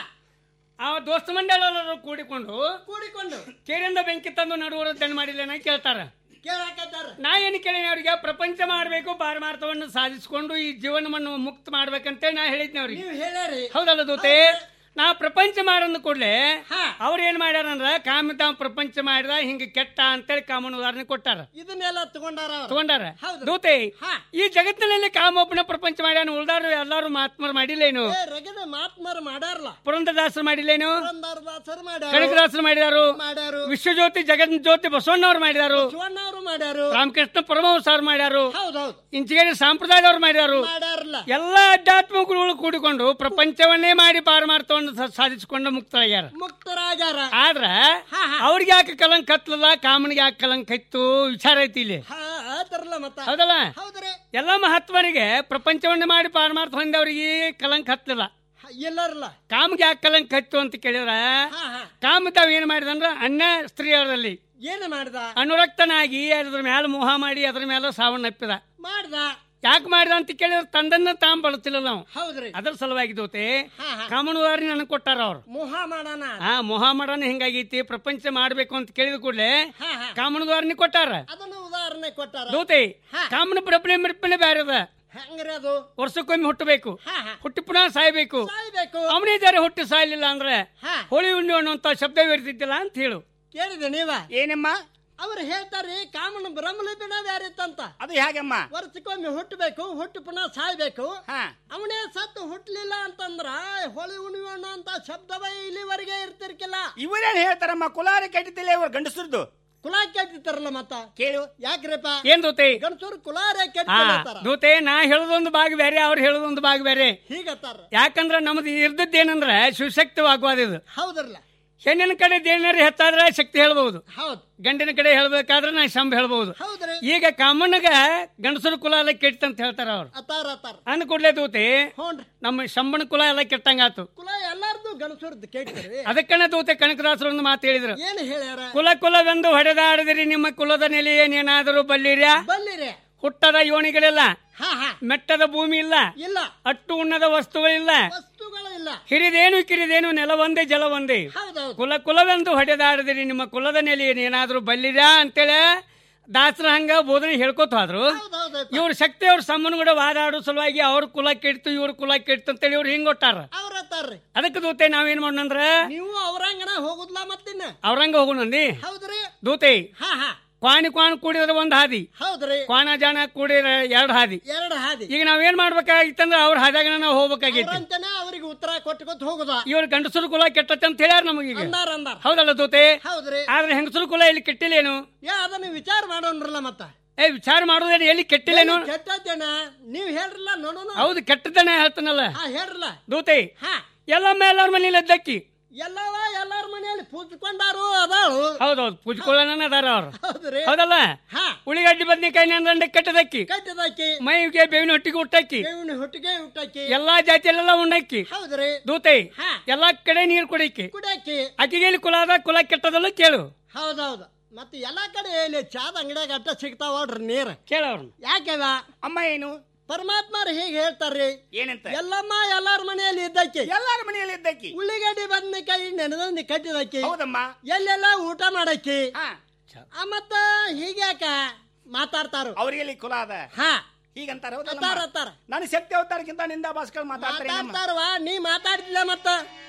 ಆ ದೋಸ್ತ ಮಂಡಳೆಲ್ಲರೂ ಕೂಡಿಕೊಂಡು ಕೂಡಿಕೊಂಡು ಕೇರಿಂದ ಬೆಂಕಿ ತಂದು ನಡುವರ ದಂಡ ಮಾಡಿಲ್ಲ ಕೇಳ್ತಾರ ಕೇಳಾಕತ್ತಾರ ನಾ ಏನು ಕೇಳಿನಿ ಅವ್ರಿಗೆ ಪ್ರಪಂಚ ಮಾಡಬೇಕು ಪಾರಮಾರ್ಥವನ್ನು ಸಾಧಿಸಿಕೊಂಡು ಈ ಜೀವನವನ್ನು ಮುಕ್ತ ಮಾಡ್ಬೇಕಂತ ನಾ ಹೇಳಿದ್ನಿ ಅವ್ರಿಗೆ ನೀವು ಹೇಳ್ಯಾರಿ ಹೌದಲ್ಲ ದೂತೆ ನಾ ಪ್ರಪಂಚ ಮಾಡಂದ ಕೂಡಲೇ ಅವ್ರು ಏನ್ ಮಾಡ್ಯಾರಂದ್ರ ಕಾಮ ತಾವ್ ಪ್ರಪಂಚ ಮಾಡಿದ ಹಿಂಗ ಕೆಟ್ಟ ಅಂತೇಳಿ ಕಾಮನ್ ಉದಾಹರಣೆ ಕೊಟ್ಟಾರ ಇದನ್ನೆಲ್ಲ ತಗೊಂಡಾರ ಅವ್ರು. ತಗೊಂಡಾರ ಹೌದು. ದೂತೆ ಈ ಜಗತ್ತಿನಲ್ಲಿ ಕಾಮೊಬ್ಬನ ಪ್ರಪಂಚ ಮಾಡ್ಯಾನ ಉಳ್ದಾರು ಎಲ್ಲಾರು ಮಹಾತ್ಮರು ಮಾಡಿಲ್ಲೇನು ಏ ರಗದ ಮಾತ್ಮಾರ್ ಮಾಡ್ಯಾರಲ್ಲ ಪುರಂದರದಾಸರು ಮಾಡಿಲ್ಲೇನು ಪುರಂದರದಾಸರು ಮಾಡ್ಯಾರು ಕನಕದಾಸರು ಮಾಡಿದಾರು ಮಾಡ್ಯಾರು ವಿಶ್ವಜ್ಯೋತಿ ಜಗನ್ ಜ್ಯೋತಿ ಬಸವಣ್ಣವ್ರು ಮಾಡಿದಾರು ಶಿವಣ್ಣವ್ರು ಮಾಡ್ಯಾರು ರಾಮಕೃಷ್ಣ ಪರಮಹಂಸ ಅವ್ರು ಮಾಡ್ಯಾರು ಹೌದೌದು ಇಂಚಿಗೇರಿ ಸಂಪ್ರದಾಯದವ್ರು ಮಾಡ್ಯಾರು ಮಾಡ್ಯಾರಲ್ಲ ಎಲ್ಲ ಅಧ್ಯಾತ್ಮ ಗುರುಗಳು ಕೂಡಿಕೊಂಡು ಪ್ರಪಂಚವನ್ನೇ ಮಾಡಿ ಪಾರಮಾರ್ಥವನ್ನು ಸ- ಸಾಧಿಸಿಕೊಂಡು ಮುಕ್ತರಾಗ್ಯಾರ ಮುಕ್ತರಾಗ್ಯಾರ ಆದ್ರ ಅವ್ರಿಗೆ ಯಾಕೆ ಕಲಂಕ ಹತ್ತಲಲ್ಲ ಕಾಮನಿಗೆ ಯಾಕೆ ಕಲಂಕ ಇತ್ತು ವಿಚಾರ ಐತಿ ಇಲ್ಲಿ ಹಾ ಆತರಲ್ಲ ಮತ್ತ ಹೌದಲ್ಲ ಹೌದ್ರಿ ಎಲ್ಲ ಮಹತ್ವರಿಗೆ ಪ್ರಪಂಚವನ್ನೇ ಮಾಡಿ ಪಾರಮಾರ್ಥ ಹೊಂದವ್ರಿಗೆ ಕಲಂಕ ಹತ್ತಲಿಲ್ಲ ಎಲ್ಲರಲ್ಲ ಕಾಮ್ಗೆ ಯಾಕೆ ಕಲಂಕ ಹತ್ತು ಅಂತ ಕೇಳಿದ್ರ ಹಾ ಹಾ ಕಾಮತಾವ್ ಏನ್ ಮಾಡಿದಂದ್ರ ಅನ್ಯ ಸ್ತ್ರೀಯರಲ್ಲಿ ಏನ್ ಮಾಡ್ದ ಅನುರಕ್ತನಾಗಿ ಅದ್ರ ಮೇಲೆ ಮೋಹ ಮಾಡಿ ಅದ್ರ ಮೇಲೆ ಸಾವನ್ನಪ್ಪಿದ ಮಾಡ್ದ ಯಾಕೆ ಮಾಡಿದ ಅಂತ ಕೇಳಿದ್ರೆ ತಂದನ್ನ ತಾಂ ಬಳತಿಲ್ಲ ನಾವು ಹೌದ್ರಿ ಅದ್ರ ಸಲುವಾಗಿ ದೋತೆ ಹಾ, ಹಾ. ಕಾಮನವಾರಿ ನನಗೆ ಕೊಟ್ಟಾರ ಅವ್ರು ಮೋಹ ಮಾಡಾನ ಆ ಮೋಹ ಮಾಡೋಣ ಹಿಂಗಾಗೈತಿ ಪ್ರಪಂಚ ಮಾಡ್ಬೇಕು ಅಂತ ಕೇಳಿದ ಕೂಡಲೇ ಹಾ, ಹಾ. ಕಾಮನವಾರಿನಿ ಕೊಟ್ಟಾರ ಅದನ್ನ ಉದಾಹರಣೆ ಕೊಟ್ಟಾರ ದೋತೆ ಕಾಮನ ಪ್ರಬಲೆ ಮಿರ್ಪಣೆ ಬೇರೆ ಅದ ಹೆಂಗ್ರಿ ಅದು ವರ್ಷಕ್ಕೊಮ್ಮೆ ಹುಟ್ಟಬೇಕು ಹಾ, ಹಾ. ಹುಟ್ಟಿ ಪುನಃ ಸಾಯ್ಬೇಕು ಸಾಯ್ಬೇಕು ಅವನೇ ಜಾರಿ ಹುಟ್ಟಿ ಸಾಯ್ಲಿಲ್ಲ ಅಂದ್ರೆ ಹಾ. ಹೋಳಿ ಹುಣ್ಣಿ ಅನ್ನುವಂತ ಶಬ್ದ ಇರ್ತಿದ್ದಿಲ್ಲ ಅಂತ ಹೇಳು ಕೇಳಿದೆ ನೀವ ಏನಮ್ಮ ಅವ್ರು ಹೇಳ್ತಾರ್ರಿ ಕಾಮನ ಬ್ರಹ್ಮಲಿ ಬಿಡ ಬ್ಯಾರೆ ಇತ್ತಂತ ಅದು ಹೇಗಮ್ಮ ವರ್ಷಕ್ಕೊಮ್ಮೆ ಹುಟ್ಟಬೇಕು ಹುಟ್ಟು ಪುನಃ ಸಾಯ್ಬೇಕು ಹಾ ಅವನೇ ಸತ್ತು ಹುಟ್ಲಿಲ್ಲ ಅಂತಂದ್ರ ಹೊಳಿ ಉಣಿಯೋಣ ಅಂತ ಶಬ್ದವೇ ಇಲ್ಲಿವರೆಗೆ ಇರ್ತಿರ್ಕಿಲ್ಲ ಇವರೇನ್ ಹೇಳ್ತಾರಮ್ಮ ಕುಲಾರಿ ಕೆಟ್ಟಿದ್ದಿಲ್ಲ ಇವ್ರು ಗಂಡಸರದ್ದು ಕುಲ ಕೆಟ್ಟಿರ್ತಾರಲ್ಲ ಮತ್ತ ಕೇಳು ಯಾಕ್ರಿಪ್ಪ ಏನ್ ದೋತೆ ಗಂಡಸರು ಕುಲಾರೆ ಹಾ ಕೆಟ್ಟಿರ್ತಾರ ದೂತೆ ನಾ ಹೇಳೋದೊಂದು ಭಾಗ ಬೇರೆ ಅವ್ರು ಹೇಳೋದೊಂದು ಭಾಗ ಬೇರೆ ಹೀಗತ್ತಾರ ಯಾಕಂದ್ರ ನಮ್ದು ಇರ್ದದ್ದೇನಂದ್ರೆ ಶಿವಶಕ್ತಿ ವಾಗ್ವಾದ ಇದು ಹೌದ್ರಲ್ಲ ಹೆಣ್ಣಿನ ಕಡೆ ದೇಣರಿ ಹೆಚ್ಚಾದ್ರೆ ಶಕ್ತಿ ಹೇಳ್ಬಹುದು ಹೌದ್ ಗಂಡಿನ ಕಡೆ ಹೇಳ್ಬೇಕಾದ್ರೆ ನಾ ಶಂಭ ಹೇಳ್ಬಹುದು ಹೌದ್ರಿ ಈಗ ಕಾಮಣ್ಣಗ ಗಂಡಸರ ಕುಲ ಎಲ್ಲ ಕೆಟ್ಟ ಅಂತ ಹೇಳ್ತಾರ ಅವ್ರು ಅತ್ತಾರ ಅತ್ತಾರ ಅಂದ ಕೂಡ್ಲೆ ದೂತೆ ಹ್ಞೂನ್ರಿ ನಮ್ಮ ಶಂಬಣ ಕುಲ ಎಲ್ಲ ಕೆಟ್ಟಂಗಾತು ಕುಲ ಎಲ್ಲಾರ್ದು ಗಂಡಸರದ್ದು ಕೇಳ್ತೀರಿ ಅದಕ್ಕನ ದೂತೆ ಕನಕದಾಸರು ಒಂದು ಮಾತು ಹೇಳಿದ್ರು ಏನ್ ಹೇಳ್ಯಾರ ಕುಲ ಕುಲವೆಂದು ಹೊಡೆದಾಡಿದಿರಿ ನಿಮ್ಮ ಕುಲದ ನೆಲೆ ಏನೇನಾದರೂ ಬಲ್ಲಿರ್ಯಾ ಬಲ್ಲಿರಿ ಹುಟ್ಟದ ಯೋನಿಗಳಿಲ್ಲ ಹಾ ಹಾ ಮೆಟ್ಟದ ಭೂಮಿ ಇಲ್ಲ ಇಲ್ಲ ಅಟ್ಟು ಉಣ್ಣದ ವಸ್ತುಗಳಿಲ್ಲ ವಸ್ತುಗಳು ಇಲ್ಲ ಹಿರಿದೇನು ಕಿರಿದೇನು ನೆಲ ಒಂದೇ ಜಲ ಒಂದೇ ಹೌದೌದು ಕುಲ ಕುಲವೆಂದು ಹೊಡೆದಾಡಿದಿರಿ ನಿಮ್ಮ ಕುಲದ ನೆಲೆ ಏನಾದ್ರೂ ಬಲ್ಲಿರಾ ಅಂತೇಳಿ ದಾಸರ ಹಂಗ ಬೋಧನೆ ಹೇಳ್ಕೊತ ಹೋದ್ರು ಹೌದೌದು ಇವ್ರ ಶಕ್ತಿ ಅವ್ರ ಸಂಬಂಧ ಕೂಡ ವಾದಾಡೋ ಸಲುವಾಗಿ ಅವ್ರ ಕುಲ ಕೆಡ್ತು ಇವ್ರ ಕುಲ ಕೆಡ್ತು ಅಂತೇಳಿ ಇವ್ರು ಹಿಂಗ್ ಕೊಟ್ಟಾರ ಅವ್ರ ಅತ್ತಾರ್ರಿ ಅದಕ್ಕೆ ದೂತೆ ನಾವೇನ್ ಮಾಡೋಣಂದ್ರ ನೀವು ಅವ್ರಂಗನ ಹೋಗುದ್ಲ ಮತ್ತಿನ್ನ ಅವ್ರಂಗ ಹೋಗೋಣಂದಿ ಹೌದ್ರಿ ದೂತೆ ಹಾ ಹಾ ಕ್ವಾಣಿ ಕ್ವಾಣ ಕೂಡಿದ್ರೆ ಒಂದ್ ಹಾದಿ ಹೌದ್ರಿ ಕ್ವಾಣ ಜಾಣ ಕೂಡಿದ್ರೆ ಎರಡ್ ಹಾದಿ ಎರಡು ಹಾದಿ ಈಗ ನಾವೇನ್ ಮಾಡ್ಬೇಕಾಗಿತ್ತಂದ್ರ ಅವ್ರ ಹಾದಿಯಾಗ ನಾವು ಹೋಗ್ಬೇಕಾಗೈತಿ ಅವ್ರಂತನೇ ಅವ್ರಿಗೆ ಉತ್ತರ ಕೊಟ್ಕೊತ ಹೋಗುದ ಇವ್ರ ಗಂಡಸರು ಕುಲ ಕೆಟ್ಟತ್ತೆ ಅಂತ ಹೇಳ್ಯಾರ ನಮಗೀಗ ಅಂದಾರ ಅಂದಾರ ಹೌದಲ್ಲ ದೂತೆ ಹೌದ್ರಿ ಆದ್ರೆ ಹೆಂಗಸರು ಕುಲ ಇಲ್ಲಿ ಕೆಟ್ಟಿಲ್ಲೇನು ಯಾ ಅದನ್ನ ವಿಚಾರ ಮಾಡೋಣ್ರಲ್ಲ ಮತ್ತ ಏ ವಿಚಾರ ಮಾಡೋದೇನು ಎಲ್ಲಿ ಕೆಟ್ಟಿಲ್ಲೇನು ಕೆಟ್ಟದ್ದೇನ ನೀವ್ ಹೇಳ್ರಲ್ಲ ನೋಡೋಣ ಹೌದು ಕೆಟ್ಟದನ್ನ ಹೇಳ್ತಾನಲ್ಲ ಹಾ ಹೇಳ್ರಲ್ಲ ದೂತೆ ಹಾ ಎಲ್ಲಮ್ಮ ಎಲ್ಲರ ಮನೇಲಿ ಎದ್ದಕ್ಕಿ ಎಲ್ಲವ ಎಲ್ಲಾರ ಮನೆಯಲ್ಲಿ ಪೂಜ್ಕೊಂಡಾರು ಅದಾಳು ಹೌದೌದು ಪೂಜ್ಕೊಳ್ಳೋಣ ಅದಾರ ಅವ್ರು ಹೌದ್ರಿ ಹೌದಲ್ಲ ಹಾ ಉಳಿಗಡ್ಡಿ ಬದ್ನಿಕಾಯಿ ನೆಂದಂಡೆ ಕೆಟ್ಟದಕ್ಕಿ ಕಟ್ಟದಕ್ಕಿ ಮೈಗೆ ಬೇವಿನ ಹೊಟ್ಟಿಗೆ ಹುಟ್ಟಕ್ಕಿ ಬೇವಿನ ಹೊಟ್ಟಿಗೆ ಊಟಕ್ಕಿ ಎಲ್ಲಾ ಜಾತಿಯಲ್ಲೆಲ್ಲ ಉಣ್ಣಕ್ಕಿ ಹೌದ್ರಿ ದೂತೆ ಹಾ ಎಲ್ಲಾ ಕಡೆ ನೀರು ಕುಡಿಕ್ಕಿ ಕುಡಕ್ಕಿ ಆಕಿಗೆ ಎಲ್ಲಿ ಕುಲ ಅದ ಕುಲ ಕೆಟ್ಟದಲ್ಲ ಕೇಳು ಹೌದೌದು ಮತ್ತೆ ಎಲ್ಲಾ ಕಡೆ ಇಲ್ಲಿ ಚಾದ ಅಂಗಡಿಯಾಗ ಅಟ್ಟ ಸಿಗ್ತಾವ ನೋಡ್ರಿ ನೀರ್ ಕೇಳವ್ರು ಯಾಕೆವ ಅಮ್ಮ ಏನು ಪರಮಾತ್ಮರು ಹೀಗೆ ಹೇಳ್ತಾರ್ರಿ ಏನಂತ ಎಲ್ಲಮ್ಮ ಎಲ್ಲಾರ ಮನೆಯಲ್ಲಿ ಇದ್ದಕ್ಕಿ ಎಲ್ಲಾರ ಮನೆಯಲ್ಲಿ ಇದ್ದಕ್ಕಿ ಉಳ್ಳಿಗಡ್ಡಿ ಬದ್ನಿಕಾಯಿ ನೆನೆದಂದು ಕಟ್ಟಿದಕ್ಕಿ ಹೌದಮ್ಮ ಎಲ್ಲೆಲ್ಲ ಊಟ ಮಾಡಕ್ಕಿ ಹಾ ಆ, ಮತ್ತ ಹೀಗ್ಯಾಕ ಮಾತಾಡ್ತಾರು ಅವ್ರಿಗೆ ಕುಲ ಅದ ಹಾ ಹೀಗಂತಾರ ಅತ್ತಾರ ಅತ್ತಾರ ನಾನು ಶಕ್ತಿ ಅವತಾರಕ್ಕಿಂತ ನಿಂದ ಭಾಸ್ಕರ್ ಮಾತಾಡ್ತಾರೆ ಏನಮ್ಮ? ಮಾತಾಡ್ತಾರವಾ ನೀ ಮಾತಾಡ್ತಿಲ್ಲ ಮತ್ತ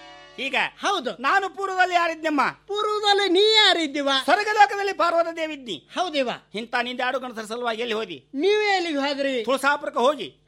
ಈಗ ಹೌದು ನಾನು ಪೂರ್ವದಲ್ಲಿ ಯಾರಿದ್ದಮ್ಮ ಪೂರ್ವದಲ್ಲಿ ನೀ ಯಾರಿದ್ದೀವ ಸ್ವರ್ಗಲೋಕದಲ್ಲಿ ಪಾರ್ವತ ದೇವಿದ್ನಿ ಹೌದಿವ ಇಂಥ ನಿಂದ ಆಡು ಗಣಸರ ಸಲುವಾಗಿ ಎಲ್ಲಿ ಹೋದಿ ನೀವೇ ಎಲ್ಲಿಗೆ ಹೋದ್ರಿ ತುಳಸಾಪುರಕ್ಕೆ ಹೋಗಿ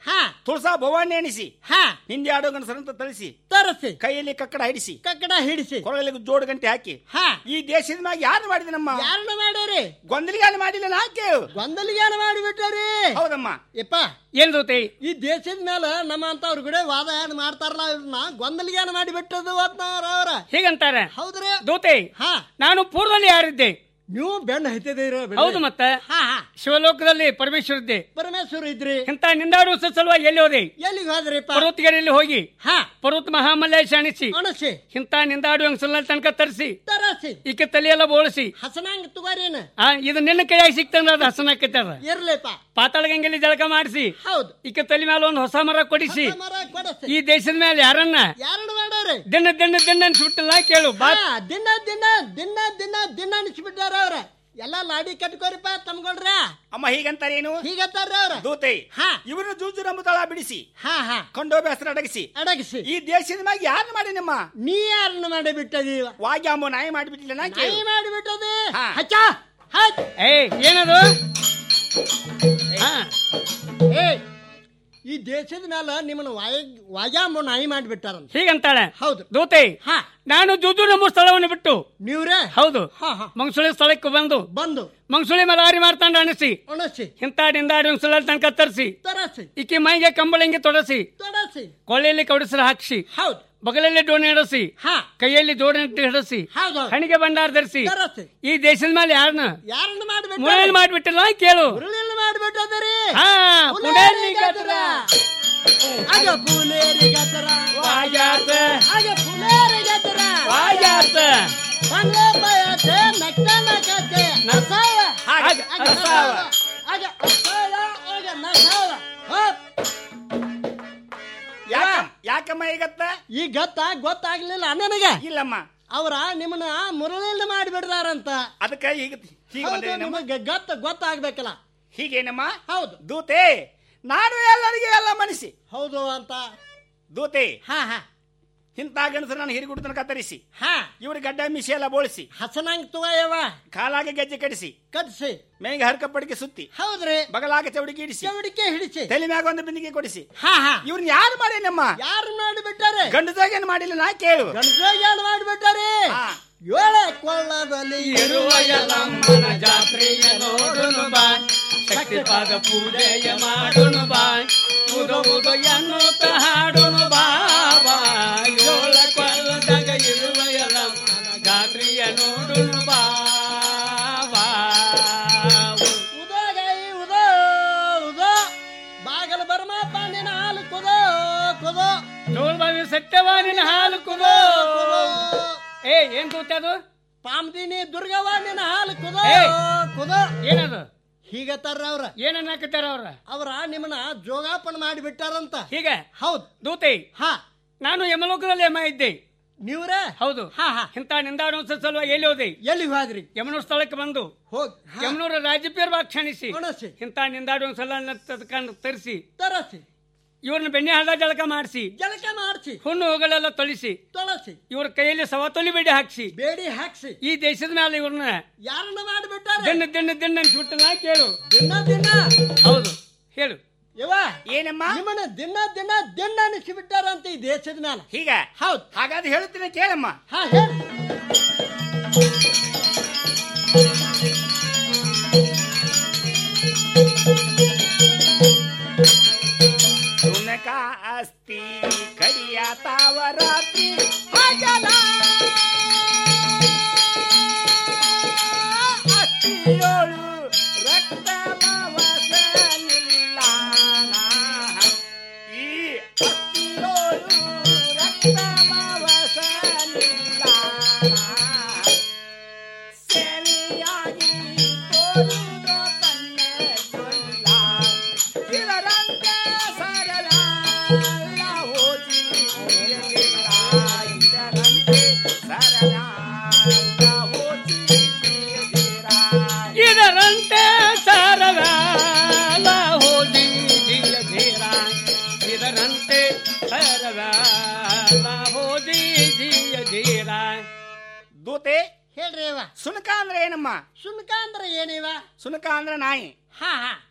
ಹಾ ತುಳಸಾ ಭವಾನಿ ಎಣಿಸಿ ಹಾ ಹಿಂದೆ ಆಡೋ ಗಣಸರಂತ ತಳಿಸಿ ತರಸಿ ಕೈಯಲ್ಲಿ ಕಕ್ಕಡ ಹಿಡಿಸಿ ಕಕ್ಕಡ ಹಿಡಿಸಿ ಕೊರಳಲ್ಲಿ ಜೋಡು ಗಂಟೆ ಹಾಕಿ ಹಾ ಈ ದೇಶದ ಮ್ಯಾಗ ಯಾರು ಮಾಡಿದ ನಮ್ಮ ಯಾರನ್ನ ಮಾಡ್ಯಾರಿ ಗೊಂದಲಿಗಾನ ಮಾಡಿಲ್ಲ ನಾಕೆ ಗೊಂದಲಿಗಾನ ಮಾಡಿಬಿಟ್ಟಾರಿ ಹೌದಮ್ಮ ಯಪ್ಪ ಏನ್ ದೋತೆ ಈ ದೇಶದ ಮೇಲೆ ನಮ್ಮ ಅಂತವ್ರ ಕೂಡ ವಾದ ಏನ್ ಮಾಡ್ತಾರಲ್ಲ ಇವ್ರನ್ನ ಗೊಂದಲಿಗಾನ ಮಾಡಿಬಿಟ್ಟದು ಅವ್ರ ಹೀಗಂತಾರೆ ಹೌದ್ರಿ ದೋತೆ ಹಾ ನಾನು ಪೂರ್ವದಲ್ಲಿ ಯಾರಿದ್ದೆ ನೀವು ಬೆಣ್ಣ ಹತ್ತಿದ್ದೀರ ಹೌದು ಮತ್ತೆ ಹಾ ಹಾ ಶಿವಲೋಕದಲ್ಲಿ ಪರಮೇಶ್ವರ ಇದ್ದೆ ಪರಮೇಶ್ವರ ಇದ್ರಿ ಇಂತ ನಿಂದಾಡುವ ಸಲುವಾಗಿ ಎಲ್ಲಿ ಹೋದೆ ಎಲ್ಲಿಗೆ ಹೋದ್ರಿಪ್ಪ ಪರ್ವತಗಿರಿಯಲ್ಲಿ ಹೋಗಿ ಹಾ ಪರ್ವತ ಮಹಾಮಲ್ಲೇಶ ಅಣಿಸಿ ಅಣಸಿ ಇಂತ ನಿಂದಾಡುವ ಸಲ ತನಕ ತರಿಸಿ ತರಸಿ ಈಕೆ ತಲೆಯೆಲ್ಲ ಬೋಳಿಸಿ ಹಸನಾಂಗ ತಗೋರೇನ ಆ ಇದು ನಿನ್ನ ಕೈಯಾಗಿ ಸಿಕ್ತಂದ್ರ ಅದು ಹಸನಾಕೈತದ ಇರ್ಲಿಪ್ಪ ಪಾತಾಳ ಗಂಗೆಲಿ ಜಳಕ ಮಾಡಿಸಿ ಹೌದು ಈಕೆ ತಲೆ ಮೇಲೆ ಒಂದು ಹೊಸ ಮರ ಕೊಡಿಸಿ ಮರ ಕೊಡಸಿ ಈ ದೇಶದ ಮೇಲೆ ಯಾರನ್ನ ಯಾರನ್ನ ಮಾಡ್ಯಾರಿ ದಿನ ದಿನ ದಿನ ಅನ್ಸ್ಬಿಟ್ಟಿಲ್ಲ ಕೇಳು ಬಾ ಹಾ, ದಿನ ದಿನ ದಿನ ದಿನ ದಿನ ಅನಿಸ್ಬಿಟ್ಟಾರ ಅವ್ರ ಎಲ್ಲಾ ಲಾಡಿ ಕಟ್ಕೋರಿಪ್ಪ ತಮ್ಗೊಳ್ರ ಅಮ್ಮ ಹೀಗಂತಾರೇನು ಹೀಗತ್ತಾರ ಅವ್ರ ದೂತೆ ಹಾ ಇವ್ರನ್ನ ಜೂಜು ನಂಬುತ್ತಾಳ ಬಿಡಿಸಿ ಹಾ ಹಾ ಕೊಂಡೋಗಿ ಹೆಸರು ಅಡಗಿಸಿ ಅಡಗಿಸಿ ಈ ದೇಶದ ಮ್ಯಾಗ ಯಾರು ಮಾಡಿ ನಮ್ಮ ನೀ ಯಾರನ್ನ ಮಾಡಿ ಬಿಟ್ಟದೀವ ವಾಗ್ಯಾಂಬ ನಾಯಿ ಮಾಡಿಬಿಟ್ಟಿಲ್ಲ ನಾ ನಾಯಿ ಮಾಡಿಬಿಟ್ಟದೆ ಹಾ. ಹಚ್ಚ ಹಚ್ ಏ ಏನದು ಹಾ ಏ ಈ ದೇಶದ ಮೇಲೆ ನಿಮ್ಮನ್ನ ವಾಯ ವಾಜಾಂಬ ನಾಯಿ ಮಾಡಿಬಿಟ್ಟಾರಂತ ಹೀಗಂತಾಳೆ ಹೌದು ದೂತೆ ಹಾ ನಾನು ಜುಜು ನಮ್ಮ ಸ್ಥಳವನ್ನು ಬಿಟ್ಟು ನೀವ್ರೇ ಹೌದು ಹಾ ಹಾ ಮಂಗಸುಳಿ ಸ್ಥಳಕ್ಕೆ ಬಂದು ಬಂದು ಮಂಗಸುಳಿ ಮಲಾರಿ ಮಾಡ್ತಾಂಡ ಅನಿಸಿ ಒಣಸಿ ಹಿಂತಾಡಿಂದಾಡಿ ಒಂದು ಸಲ ತನಕ ತರಿಸಿ ತರಸಿ ಈಕೆ ಮೈಗೆ ಕಂಬಳಿಂಗೆ ತೊಡಸಿ ತೊಡಸಿ ಕೊಳ್ಳೆಯಲ್ಲಿ ಕವಡಿಸಲು ಹಾಕಿಸಿ ಹೌದು ಬಗಲಲ್ಲಿ ಡೋಣೆ ಇಡಿಸಿ ಹಾ ಕೈಯಲ್ಲಿ ಜೋಡಣೆ ಹಿಡಿಸಿ ಹೌದು ಹಣಿಗೆ ಭಂಡಾರ ಧರಿಸಿ ತರಸಿ ಈ ದೇಶದ ಮೇಲೆ ಯಾರನ್ನ ಯಾರನ್ನ ಮಾಡಿಬಿಟ್ಟ ಮುಳೇಲ್ ಮಾಡ್ಬಿಟ್ಟಿಲ್ಲ ಕೇಳು ಉರುಳಿಲ್ಲ ಮಾಡಿಬಿಟ್ಟದರಿ ಹಾ ಪುಡೇಲಿ ಗದ್ರ. ಆಗ ಪುಲೇರಿ ಗದ್ರ ವಾಜಾತ. ಆಗ ಪುಲೇರಿ ಗದ್ರ ವಾಜಾತ. ಬಂಗ್ಲೆ ಬಯತೆ ನಕ್ಕ ನಕತೆ ನಸಾವ ಆಗ ಆಗ ಅಸಾವ. ಆಗ ಅಸಾವ ಆಗ ನಸಾವ ಹೋಪ್. ಯಾಕ ಯಾಕಮ್ಮ ಈಗತ್ತ ಈ ಗತ್ತ ಗೊತ್ತಾಗ್ಲಿಲ್ಲ ನನಗೆ ಇಲ್ಲಮ್ಮ ಅವ್ರ ನಿಮ್ಮನ್ನ ಮುರಳಿಲ್ಲ ಮಾಡಿಬಿಡ್ದಾರಂತ ಅದಕ್ಕೆ ಈಗ ಹೀಗೆ ಹೌದು, ಬಂದೇನಮ್ಮ ನಿಮಗೆ ಗತ್ತ ಗೊತ್ತಾಗ್ಬೇಕಲ್ಲ ಹೀಗೇನಮ್ಮ ಹೌದು ದೂತೆ ನಾನು ಎಲ್ಲರಿಗೆ ಎಲ್ಲ ಮನಿಸಿ ಹೌದು ಅಂತ ದೂತೆ ಹಾ ಹಾ ಇಂಥ ಗಣಸರು ನಾನು ಹಿರಿಗುಡ್ತನ ಕತ್ತರಿಸಿ ಹಾ ಇವ್ರ ಗಡ್ಡ ಮಿಶಿ ಎಲ್ಲ ಬೋಳಿಸಿ ಹಸನಂಗ್ ತುವಯವ ಕಾಲಾಗೆ ಗೆಜ್ಜೆ ಕಡಿಸಿ ಕಟ್ಸಿ ಮೇಗೆ ಹರ್ಕ ಪಡಿಕೆ ಸುತ್ತಿ ಹೌದ್ರಿ ಬಗಲಾಗ ಚೌಡಿಗೆ ಇಡಿಸಿ ಚೌಡಿಕೆ ಹಿಡಿಸಿ ತಲೆ ಮ್ಯಾಗ ಒಂದು ಬಿಂದಿಗೆ ಕೊಡಿಸಿ ಹಾ ಹಾ ಇವ್ರನ್ನ ಯಾರು ಮಾಡೇನಮ್ಮ ಯಾರು ಮಾಡಿಬಿಟ್ಟಾರೆ ಗಂಡದಾಗೇನು ಮಾಡಿಲ್ಲ ನಾ ಕೇಳು ಗಂಡಜಾಗ ಮಾಡಿಬಿಟ್ಟಾರೆ ಹಾ. ಏಳೆ ಕೊಳ್ಳದಲ್ಲಿ ಇರುವ ಯಲಮ್ಮನ ಜಾತ್ರೆಯ ನೋಡುನು ಬಾ ಶಕ್ತಿಪಾದ ಪೂಜೆಯ ಮಾಡುನು ಬಾ ಉದ ಉದ ಎನ್ನುತ್ತ ಹಾಡುನು ಬಾ ಬಾ ಏಳ ಕೊಳ್ಳದಾಗ ಇರುವ ಯಲಮ್ಮನ ಜಾತ್ರೆಯ ನೋಡುನು ಬಾ ಬಾ ಉದೋಗೈ ಉದೋ ಉದೋ ಬಾಗಲ ಬರ್ಮಪ್ಪ ನಿನ್ನ ಹಾಲು ಕುದೋ ಕುದೋ ತೋಳ್ಬಾವಿ ಸತ್ಯವಾನಿನ ಹಾಲು ಕುದೋ ಏ ಏನ್ ಕೂತ ಅದು ಪಾಮ್ದಿನಿ ದುರ್ಗವ್ವ ನಿನ್ನ ಹಾಲು ಕುದೋ ಏ. ಕುದೋ ಏನದು ಹೀಗತ್ತಾರ ಅವ್ರ ಏನನ್ನಾಕತ್ತಾರ ಅವ್ರ ಅವ್ರ ನಿಮ್ಮನ್ನ ಜೋಗಾಪನ ಮಾಡಿಬಿಟ್ಟಾರಂತ ಹೀಗೆ ಹೌದ್ ದೂತೆ ಹಾ ನಾನು ಯಮಲೋಕದಲ್ಲಿ ಯಮ ಇದ್ದೆ ನೀವ್ರೇ ಹೌದು ಹಾ ಹಾ ಇಂಥ ನಿಂದಾಡೋ ಸಲುವಾಗಿ ಎಲ್ಲಿ ಹೋದೆ ಎಲ್ಲಿ ಹೋದ್ರಿ ಯಮನೂರ್ ಸ್ಥಳಕ್ಕೆ ಬಂದು ಹೋಗ್ ಯಮನೂರ ರಾಜ್ಯಪೇರ್ ಕ್ಷಣಿಸಿ ಒಣಸಿ ಇಂಥ ನಿಂದಾಡೋ ಸಲ ತದ್ಕೊಂಡು ತರಿಸಿ ತರಸಿ ಇವ್ರನ್ನ ಬೆಣ್ಣೆ ಹಳ್ಳ ಜಳಕ ಮಾಡಿಸಿ ಜಳಕ ಮಾಡಿಸಿ ಹುಣ್ಣು ಹೋಗಲೆಲ್ಲ ತೊಳಿಸಿ ತೊಳಸಿ ಇವ್ರ ಕೈಯಲ್ಲಿ ಸವತೊಲಿ ಬೇಡಿ ಹಾಕ್ಸಿ ಬೇಡಿ ಹಾಕ್ಸಿ ಈ ದೇಶದ ಮೇಲೆ ಇವ್ರನ್ನ ಯಾರನ್ನ ಮಾಡಿಬಿಟ್ಟಾರೆ ದಿನ ದಿನ ದಿನ ಅನ್ಸ್ಬಿಟ್ಟಲ್ಲ ಕೇಳು ದಿನ ದಿನ ಹೌದು ಹೇಳು ಯವ್ವ ಏನಮ್ಮ ನಿಮ್ಮನ್ನ ದಿನ ದಿನ ದಿನ ಅನಿಸಿ ಬಿಟ್ಟಾರಂತ ಈ ದೇಶದ ಮೇಲೆ ಹೀಗ ಹೌದ್ ಹಾಗಾದ್ರೆ ಹೇಳುತ್ತೀನಿ ಕೇಳಮ್ಮ ಹಾ ಹೇಳಿ ಸುನಕ ಅಸ್ತಿ ಕಡಿಯ ತಾವ ರಾತ್ರಿ ಅಜಲ ಅಸ್ಥಿಯೋಳು ರಕ್ತ ಮಾವಸನಿಲ್ಲ ಈ ಅಸ್ಥಿಯೋಳು ರಕ್ತ ಮಾವಸನಿಲ್ಲ ಸರಿಯಾಗಿ ತೋರುವುದೋ ತನ್ನ ಚೊಲ್ಲ ಇದರಂತೆ ಸರಳ ಹೋಗಿ ಇದರಂತೆ ಸರಳ ಹೋಗಿ ಇದರಂತೆ ಸಾರವ ಹೋದಿ ಧೀರ ಧೀರ ಇದರಂತೆ ಸಾರವ ಹೋದಿ ಧೀರ ಧೀರ ದೂತೆ ಹೇಳ್ರಿ ಅವ ಸುನಕ ಅಂದ್ರೆ ಏನಮ್ಮ ಸುನ್ಕ ಅಂದ್ರೆ ಏನಿವ ಸುನಕ ಅಂದ್ರೆ ನಾಯಿ ಹಾ ಹಾ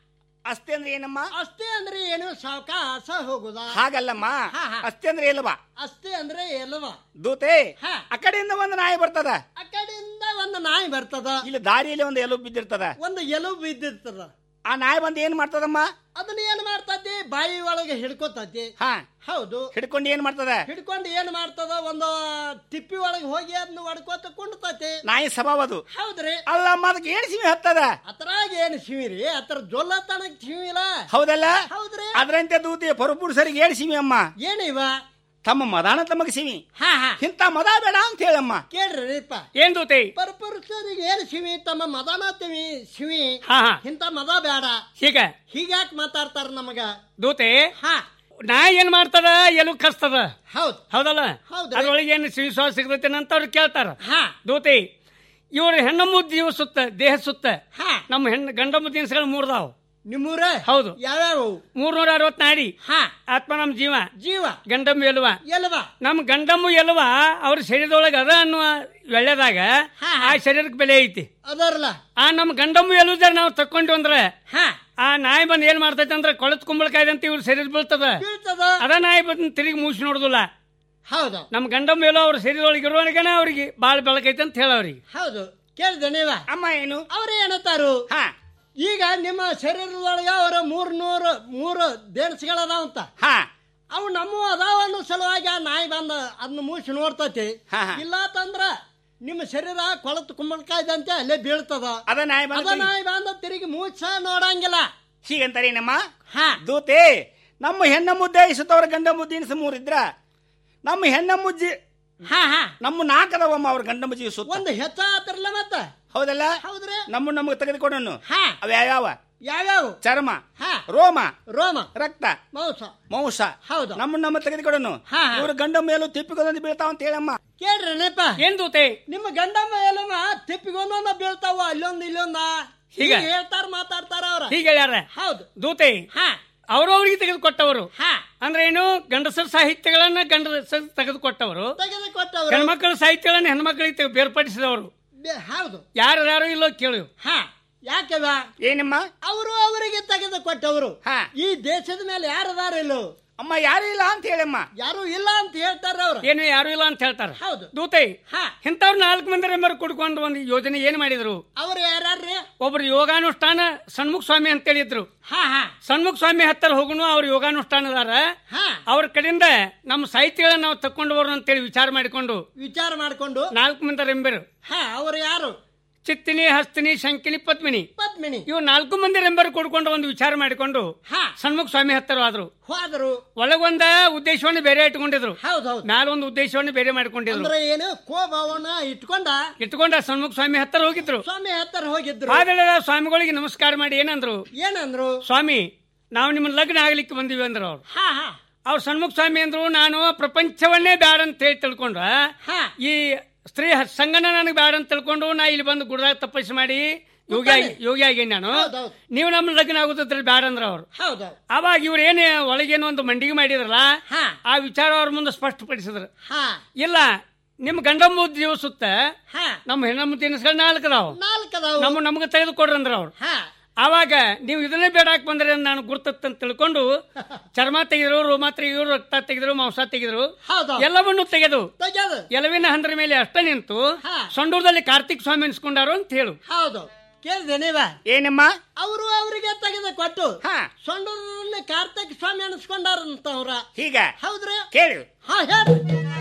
ಅಷ್ಟೇ ಅಂದ್ರೆ ಏನಮ್ಮ ಅಷ್ಟೇ ಅಂದ್ರೆ ಏನು ಸಾವಕಾಶ ಹೋಗುದ ಹಾಗಲ್ಲಮ್ಮ ಹಾ, ಹಾ. ಅಷ್ಟೇ ಅಂದ್ರೆ ಇಲ್ವಾ ಅಷ್ಟೇ ಅಂದ್ರೆ ಎಲ್ವ ದೂತೆ ಹಾ. ಆ ಕಡೆಯಿಂದ ಒಂದು ನಾಯಿ ಬರ್ತದ ಆ ಕಡೆಯಿಂದ ಒಂದು ನಾಯಿ ಬರ್ತದ ಇಲ್ಲಿ ದಾರಿಯಲ್ಲಿ ಒಂದು ಎಲುಬು ಬಿದ್ದಿರ್ತದ ಒಂದು ಎಲುಬು ಬಿದ್ದಿರ್ತದ ಆ ನಾಯಿ ಬಂದು ಏನ್ ಮಾಡ್ತದಮ್ಮ ಅದನ್ನ ಏನ್ ಮಾಡ್ತತಿ ಬಾಯಿ ಒಳಗೆ ಹಿಡ್ಕೊತತಿ ಹಾ ಹೌದು ಹಿಡ್ಕೊಂಡು ಏನ್ ಮಾಡ್ತದ ಹಿಡ್ಕೊಂಡು ಏನ್ ಮಾಡ್ತದ ಒಂದು ತಿಪ್ಪಿ ಒಳಗೆ ಹೋಗಿ ಅದನ್ನ ಹೊಡ್ಕೋತ ಕುಂಡ್ತತಿ ನಾಯಿ ಸ್ವಭಾವ ಅದು ಹೌದ್ರಿ ಅಲ್ಲಮ್ಮ ಅದಕ್ಕೆ ಏನ್ ಸಿಮಿ ಹತ್ತದ ಅದ್ರಾಗ ಏನ್ ಶಿವಿರಿ ಅದ್ರ ಜೊಲ್ಲತನಕ್ ಶಿವಿಲ್ಲ ಹೌದಲ್ಲ ಹೌದ್ರಿ ಅದ್ರಂತೆ ದೂತಿ ಪರಪುರುಷರಿಗೆ ಏನ್ ಸಿಮಿ ಅಮ್ಮ ಏನಿವ ತಮ್ಮ ಮದಾನ ತಮಗೆ ಸಿಮಿ ಹಾ ಹಾ ಇಂಥ ಮದ ಬೇಡ ಅಂತ ಹೇಳಮ್ಮ ಕೇಳ್ರಿಪ್ಪ ಏನ್ ದೂತೆ ಪರಪುರುಷರಿಗೆ ಏನ್ ಶಿವಿ ತಮ್ಮ ಮದನ ತಿವಿ ಶಿವಿ ಹಾ ಹಾ ಇಂಥ ಮದ ಬೇಡ ಹೀಗ ಹೀಗ್ಯಾಕ್ ಮಾತಾಡ್ತಾರ ನಮಗ ದೂತೆ ಹಾ ನಾಯಿ ಏನ್ ಮಾಡ್ತದ ಎಲು ಕಸ್ತದ ಹೌದ್ ಹೌದಲ್ಲ ಹೌದ್ರಿ. ಅದ್ರೊಳಗೆ ಏನು ಶ್ವಾಸ ಸಿಗ್ತೈತೆ ಅಂತ ಅವ್ರು ಕೇಳ್ತಾರ ಹಾ ದೂತೆ ಇವ್ರ ಹೆಣ್ಣು ಜೀವ ಸುತ್ತ ದೇಹ ಸುತ್ತ ಹಾ ನಮ್ಮ ಹೆಣ್ಣು ಗಂಡ ಮುದ್ದಿನಸ್ಗಳು ಮೂರ್ದಾವ್ ನಿಮ್ಮೂರ ಹೌದು ಯಾವ್ಯಾವ ಮೂರ್ನೂರ ಅರವತ್ ನಾಡಿ ಹಾ ಆತ್ಮ ನಮ್ ಜೀವ ಜೀವ ಗಂಡಮ್ಮ ಎಲ್ವ ಎಲ್ವಾ ನಮ್ ಗಂಡಮ್ಮ ಎಲ್ವ ಅವ್ರ ಶರೀರದೊಳಗೆ ಅದ ಅನ್ನುವ ಒಳ್ಳೇದಾಗ ಆ ಶರೀರಕ್ಕೆ ಬೆಲೆ ಐತಿ ಅದರ್ಲ ಆ ನಮ್ ಗಂಡಮ್ಮ ಎಲ್ಲುದಾರ ನಾವು ತಕ್ಕೊಂಡು ಅಂದ್ರೆ ಹಾ ಆ ನಾಯಿ ಬಂದ್ ಏನ್ ಮಾಡ್ತೈತೆ ಅಂದ್ರೆ ಕೊಳತ್ ಕುಂಬಳಕಾಯ್ದ ಅಂತ ಇವ್ರ ಶರೀರ ಬೀಳ್ತದ ಬೀಳ್ತದ ಅದ ನಾಯಿ ಬಂದ್ ತಿರುಗಿ ಮೂಸಿ ನೋಡುದಿಲ್ಲ ಹೌದು ನಮ್ ಗಂಡಮ್ಮ ಎಲ್ಲೋ ಅವ್ರ ಶರೀರದೊಳಗೆ ಇರುವವರೆಗನ ಅವ್ರಿಗೆ ಬಾಳ್ ಬೆಳಕೈತೆ ಅಂತ ಹೇಳವ್ರಿಗೆ ಹೌದು ಕೇಳಿದೆ ನೀವ ಅಮ್ಮ ಏನು ಅವ್ರ ಏನತ್ತಾರು ಹಾ ಈಗ ನಿಮ್ಮ ಶರೀರದೊಳಗ ಅವರ ಮೂರ್ ನೂರು ಮೂರು ದೇಣಸ್ಗಳದಾವಂತ ಹಾ ಅವು ನಮ್ಮ ಅದಾವ ಅನ್ನೋ ಸಲುವಾಗಿ ಆ ನಾಯಿ ಬಂದ ಅದನ್ನ ಮೂಸಿ ನೋಡ್ತತಿ ಹಾ, ಹಾ. ಇಲ್ಲ ತಂದ್ರ ನಿಮ್ಮ ಶರೀರ ಕೊಳತು ಕುಂಬಳಕಾಯ್ದಂತೆ ಅಲ್ಲೇ ಬೀಳ್ತದ ಅದ ನಾಯಿ ಅದ ಬಂದ ನಾಯಿ ಬಂದ ತಿರುಗಿ ಮೂಸ ನೋಡಂಗಿಲ್ಲ ಹೀಗಂತಾರೇನಮ್ಮ ಹಾ ದೂತೆ ನಮ್ಮ ಹೆಣ್ಣ ಮುದ್ದೆ ಇಸುತ್ತವ್ರ ಗಂಡ ಮುದ್ದಿನ ಮೂರಿದ್ರ ನಮ್ಮ ಹೆಣ್ಣ ಮುಜ್ಜಿ ಹಾ ಹಾ ನಮ್ಮ ನಾಲ್ಕದವಮ್ಮ ಅವ್ರ ಗಂಡ ಮುಜ್ಜಿ ಸುತ್ತ ಒಂದು ಹೆಚ್ಚ ಆತರಲ್ಲ ಮತ್ತ ಹೌದಲ್ಲ ಹೌದ್ರಿ ನಮ್ಮ ನಮಗೆ ತೆಗೆದುಕೊಡೋನು ಹಾ ಅವ ಯಾವ್ಯಾವ ಯಾವ್ಯಾವ ಚರ್ಮ ಹಾ ರೋಮ ರೋಮ ರಕ್ತ ಮಾಂಸ ಮಾಂಸ ಹೌದು ನಮ್ಮ ನಮ್ಮ ತೆಗೆದುಕೊಡೋನು ಹಾ, ಹಾ. ಇವ್ರ ಗಂಡ ಮೇಲೂ ತಿಪ್ಪಿಗೊಂದು ಬೀಳ್ತಾವ ಅಂತ ಹೇಳಮ್ಮ ಕೇಳ್ರಿ ನೆಪ ಏನ್ ದೂತೆ ನಿಮ್ಮ ಗಂಡಮ್ಮ ಎಲ್ಲಮ್ಮ ತಿಪ್ಪಿಗೊಂದೊಂದ ಬೀಳ್ತಾವ ಅಲ್ಲೊಂದ್ ಇಲ್ಲೊಂದ ಹೀಗ? ಹೀಗೆ ಹೇಳ್ತಾರ ಮಾತಾಡ್ತಾರ ಅವ್ರ ಹೀಗೆ ಹೇಳ್ಯಾರ ಹೌದು ದೂತೆ ಹಾ ಅವ್ರವ್ರಿಗೆ ತೆಗೆದುಕೊಟ್ಟವರು ಹಾ ಅಂದ್ರೆ ಏನು ಗಂಡಸರ ಸಾಹಿತ್ಯಗಳನ್ನ ಗಂಡಸರ ತೆಗೆದುಕೊಟ್ಟವರು ತೆಗೆದುಕೊಟ್ಟವ್ರು ಹೆಣ್ಮಕ್ಳ ಸಾಹಿತ್ಯಗಳನ್ನ ಹೆಣ್ಮಕ್ಳಿಗೆ ತೆಗೆ- ಬೇರ್ಪಡಿಸಿದವರು ಬೆ- ಹೌದು ಯಾರು ಯಾರು ಇಲ್ಲೋ ಕೇಳು ಹಾ ಯಾಕವ ಏನಮ್ಮ ಅವರು ಅವರಿಗೆ ತೆಗೆದುಕೊಟ್ಟವರು ಹಾ ಈ ದೇಶದ ಮೇಲೆ ಯಾರದಾರ ಇಲ್ಲೋ ಅಮ್ಮ ಯಾರು ಇಲ್ಲ ಅಂತ ಹೇಳಮ್ಮ ಯಾರು ಇಲ್ಲ ಅಂತ ಹೇಳ್ತಾರ ಅವ್ರು ಏನು ಯಾರು ಇಲ್ಲ ಅಂತ ಹೇಳ್ತಾರ ಹೌದು ದೂತೆ ಹಾ ಇಂಥವ್ರು ನಾಲ್ಕು ಮಂದಿ ರೆಂಬರ್ ಕುಡ್ಕೊಂಡು ಒಂದು ಯೋಜನೆ ಏನ್ ಮಾಡಿದ್ರು ಅವ್ರು ಯಾರ್ಯಾರ್ರಿ ಒಬ್ರು ಯೋಗಾನುಷ್ಠಾನ ಸಣ್ಮುಖ ಸ್ವಾಮಿ ಅಂತ ಹೇಳಿದ್ರು ಹಾ ಹಾ ಸಣ್ಮುಖ ಸ್ವಾಮಿ ಹತ್ತರ ಹೋಗುನು ಅವ್ರ ಯೋಗಾನುಷ್ಠಾನದಾರ ಹಾ ಅವ್ರ ಕಡೆಯಿಂದ ನಮ್ಮ ಸಾಹಿತ್ಯಗಳನ್ನ ನಾವು ತಕೊಂಡು ಬರೋಣ ಅಂತೇಳಿ ವಿಚಾರ ಮಾಡಿಕೊಂಡು ವಿಚಾರ ಮಾಡ್ಕೊಂಡು ನಾಲ್ಕು ಮಂದಿ ರೆಂಬರು ಹಾ ಅವ್ರು ಯಾರು ಚಿತ್ತಿನಿ ಹಸ್ತಿನಿ ಶಂಕಿನಿ ಪದ್ಮಿನಿ ಪದ್ಮಿನಿ ಇವು ನಾಲ್ಕು ಮಂದಿ ರೆಂಬರ್ ಕೊಡ್ಕೊಂಡು ಒಂದು ವಿಚಾರ ಮಾಡಿಕೊಂಡು ಹಾ ಸಣ್ಮುಖ ಸ್ವಾಮಿ ಹತ್ತರ ಆದ್ರು ಹೋದರು ಒಳಗೊಂದ ಉದ್ದೇಶವನ್ನು ಬೇರೆ ಇಟ್ಕೊಂಡಿದ್ರು ಹೌದ್ ಹೌದು ಮ್ಯಾಲ ಒಂದು ಉದ್ದೇಶವನ್ನು ಬೇರೆ ಮಾಡ್ಕೊಂಡಿದ್ರು ಅಂದ್ರೆ ಏನು ಕೋಭವನ ಇಟ್ಕೊಂಡ ಇಟ್ಕೊಂಡ ಸಣ್ಮುಖ ಸ್ವಾಮಿ ಹತ್ತರ ಹೋಗಿದ್ರು ಸ್ವಾಮಿ ಹತ್ತರ ಹೋಗಿದ್ರು ಆದಳೆದ ಸ್ವಾಮಿಗಳಿಗೆ ನಮಸ್ಕಾರ ಮಾಡಿ ಏನಂದ್ರು ಏನಂದ್ರು ಸ್ವಾಮಿ ನಾವು ನಿಮ್ಮ ಲಗ್ನ ಆಗ್ಲಿಕ್ಕೆ ಬಂದಿವಿ ಅಂದ್ರು ಅವ್ರು ಹಾ ಹಾ ಅವ್ರು ಸಣ್ಮುಖ ಸ್ವಾಮಿ ಅಂದ್ರು ನಾನು ಪ್ರಪಂಚವನ್ನೇ ಬ್ಯಾಡ ಅಂತ ಹೇಳಿ ತಿಳ್ಕೊಂಡ್ರ ಹಾ ಈ ಸ್ತ್ರೀ ಸಂಗನ ನನಗೆ ಬ್ಯಾಡ ಅಂತ ತಿಳ್ಕೊಂಡು ನಾ ಇಲ್ಲಿ ಬಂದು ಗುಡ್ದಾಗ ತಪಸ್ಸು ಮಾಡಿ ಯೋಗಿ ಆಗಿ ಯೋಗಿ ಆಗೇನಿ ನಾನು ಹೌದೌದು. ನೀವು ನಮ್ಮ ಲಗ್ನ ಆಗುದ್ರ ಬ್ಯಾಡ ಅಂದ್ರ ಅವ್ರು ಹೌದು ಅವಾಗ ಇವ್ರು ಏನೇ ಒಳಗೇನೋ ಒಂದು ಮಂಡಿಗೆ ಮಾಡಿದ್ರಲ್ಲ ಹಾ ಆ ವಿಚಾರ ಅವ್ರ ಮುಂದೆ ಸ್ಪಷ್ಟಪಡಿಸಿದ್ರು ಹಾ ಇಲ್ಲ ನಿಮ್ ಗಂಡಮ್ಮ ಜೀವ ಸುತ್ತ ಹಾ ನಮ್ಮ ಹೆಣ್ಣಮ್ಮ ತಿನಿಸ್ಗಳು ನಾಲ್ಕು ಅದಾವ ನಾಲ್ಕದಾವು ನಮ್ಮ ನಮ್ಗೆ ತೆಗೆದುಕೊಡ್ರಿ ಅಂದ್ರ ಅವ್ರು ಹಾ ಆವಾಗ ನೀವು ಇದನ್ನೇ ಬೇಡಾಕ್ ಬಂದ್ರೆ ಅಂತ ನಾನು ಗುರ್ತಂತ ತಿಳ್ಕೊಂಡು ಚರ್ಮ ತೆಗೆದ್ರು ರೋಮ ತೆಗೆದ್ರು ರಕ್ತ ತೆಗೆದ್ರು ಮಾಂಸ ತೆಗೆದ್ರು ಹೌದು ಎಲ್ಲವನ್ನು ತೆಗೆದು ತೆಗೆದು ಎಲವಿನ ಹಂದ್ರ ಮೇಲೆ ಅಷ್ಟ ನಿಂತು ಹಾ. ಸೊಂಡೂರದಲ್ಲಿ ಕಾರ್ತಿಕ್ ಸ್ವಾಮಿ ಅನ್ಸ್ಕೊಂಡಾರು ಅಂತ ಹೇಳು ಹೌದು ಕೇಳಿದೆ ನೀವ ಏನಮ್ಮ ಅವರು ಅವರಿಗೆ ತೆಗೆದು ಕೊಟ್ಟು ಹಾ ಸೊಂಡೂರಲ್ಲಿ ಕಾರ್ತಿಕ್ ಸ್ವಾಮಿ ಅನಿಸ್ಕೊಂಡಾರಂತ ಅವ್ರ ಹೀಗ ಹೌದ್ರಿ ಕೇಳು ಹಾ ಹೇಳ್ರಿ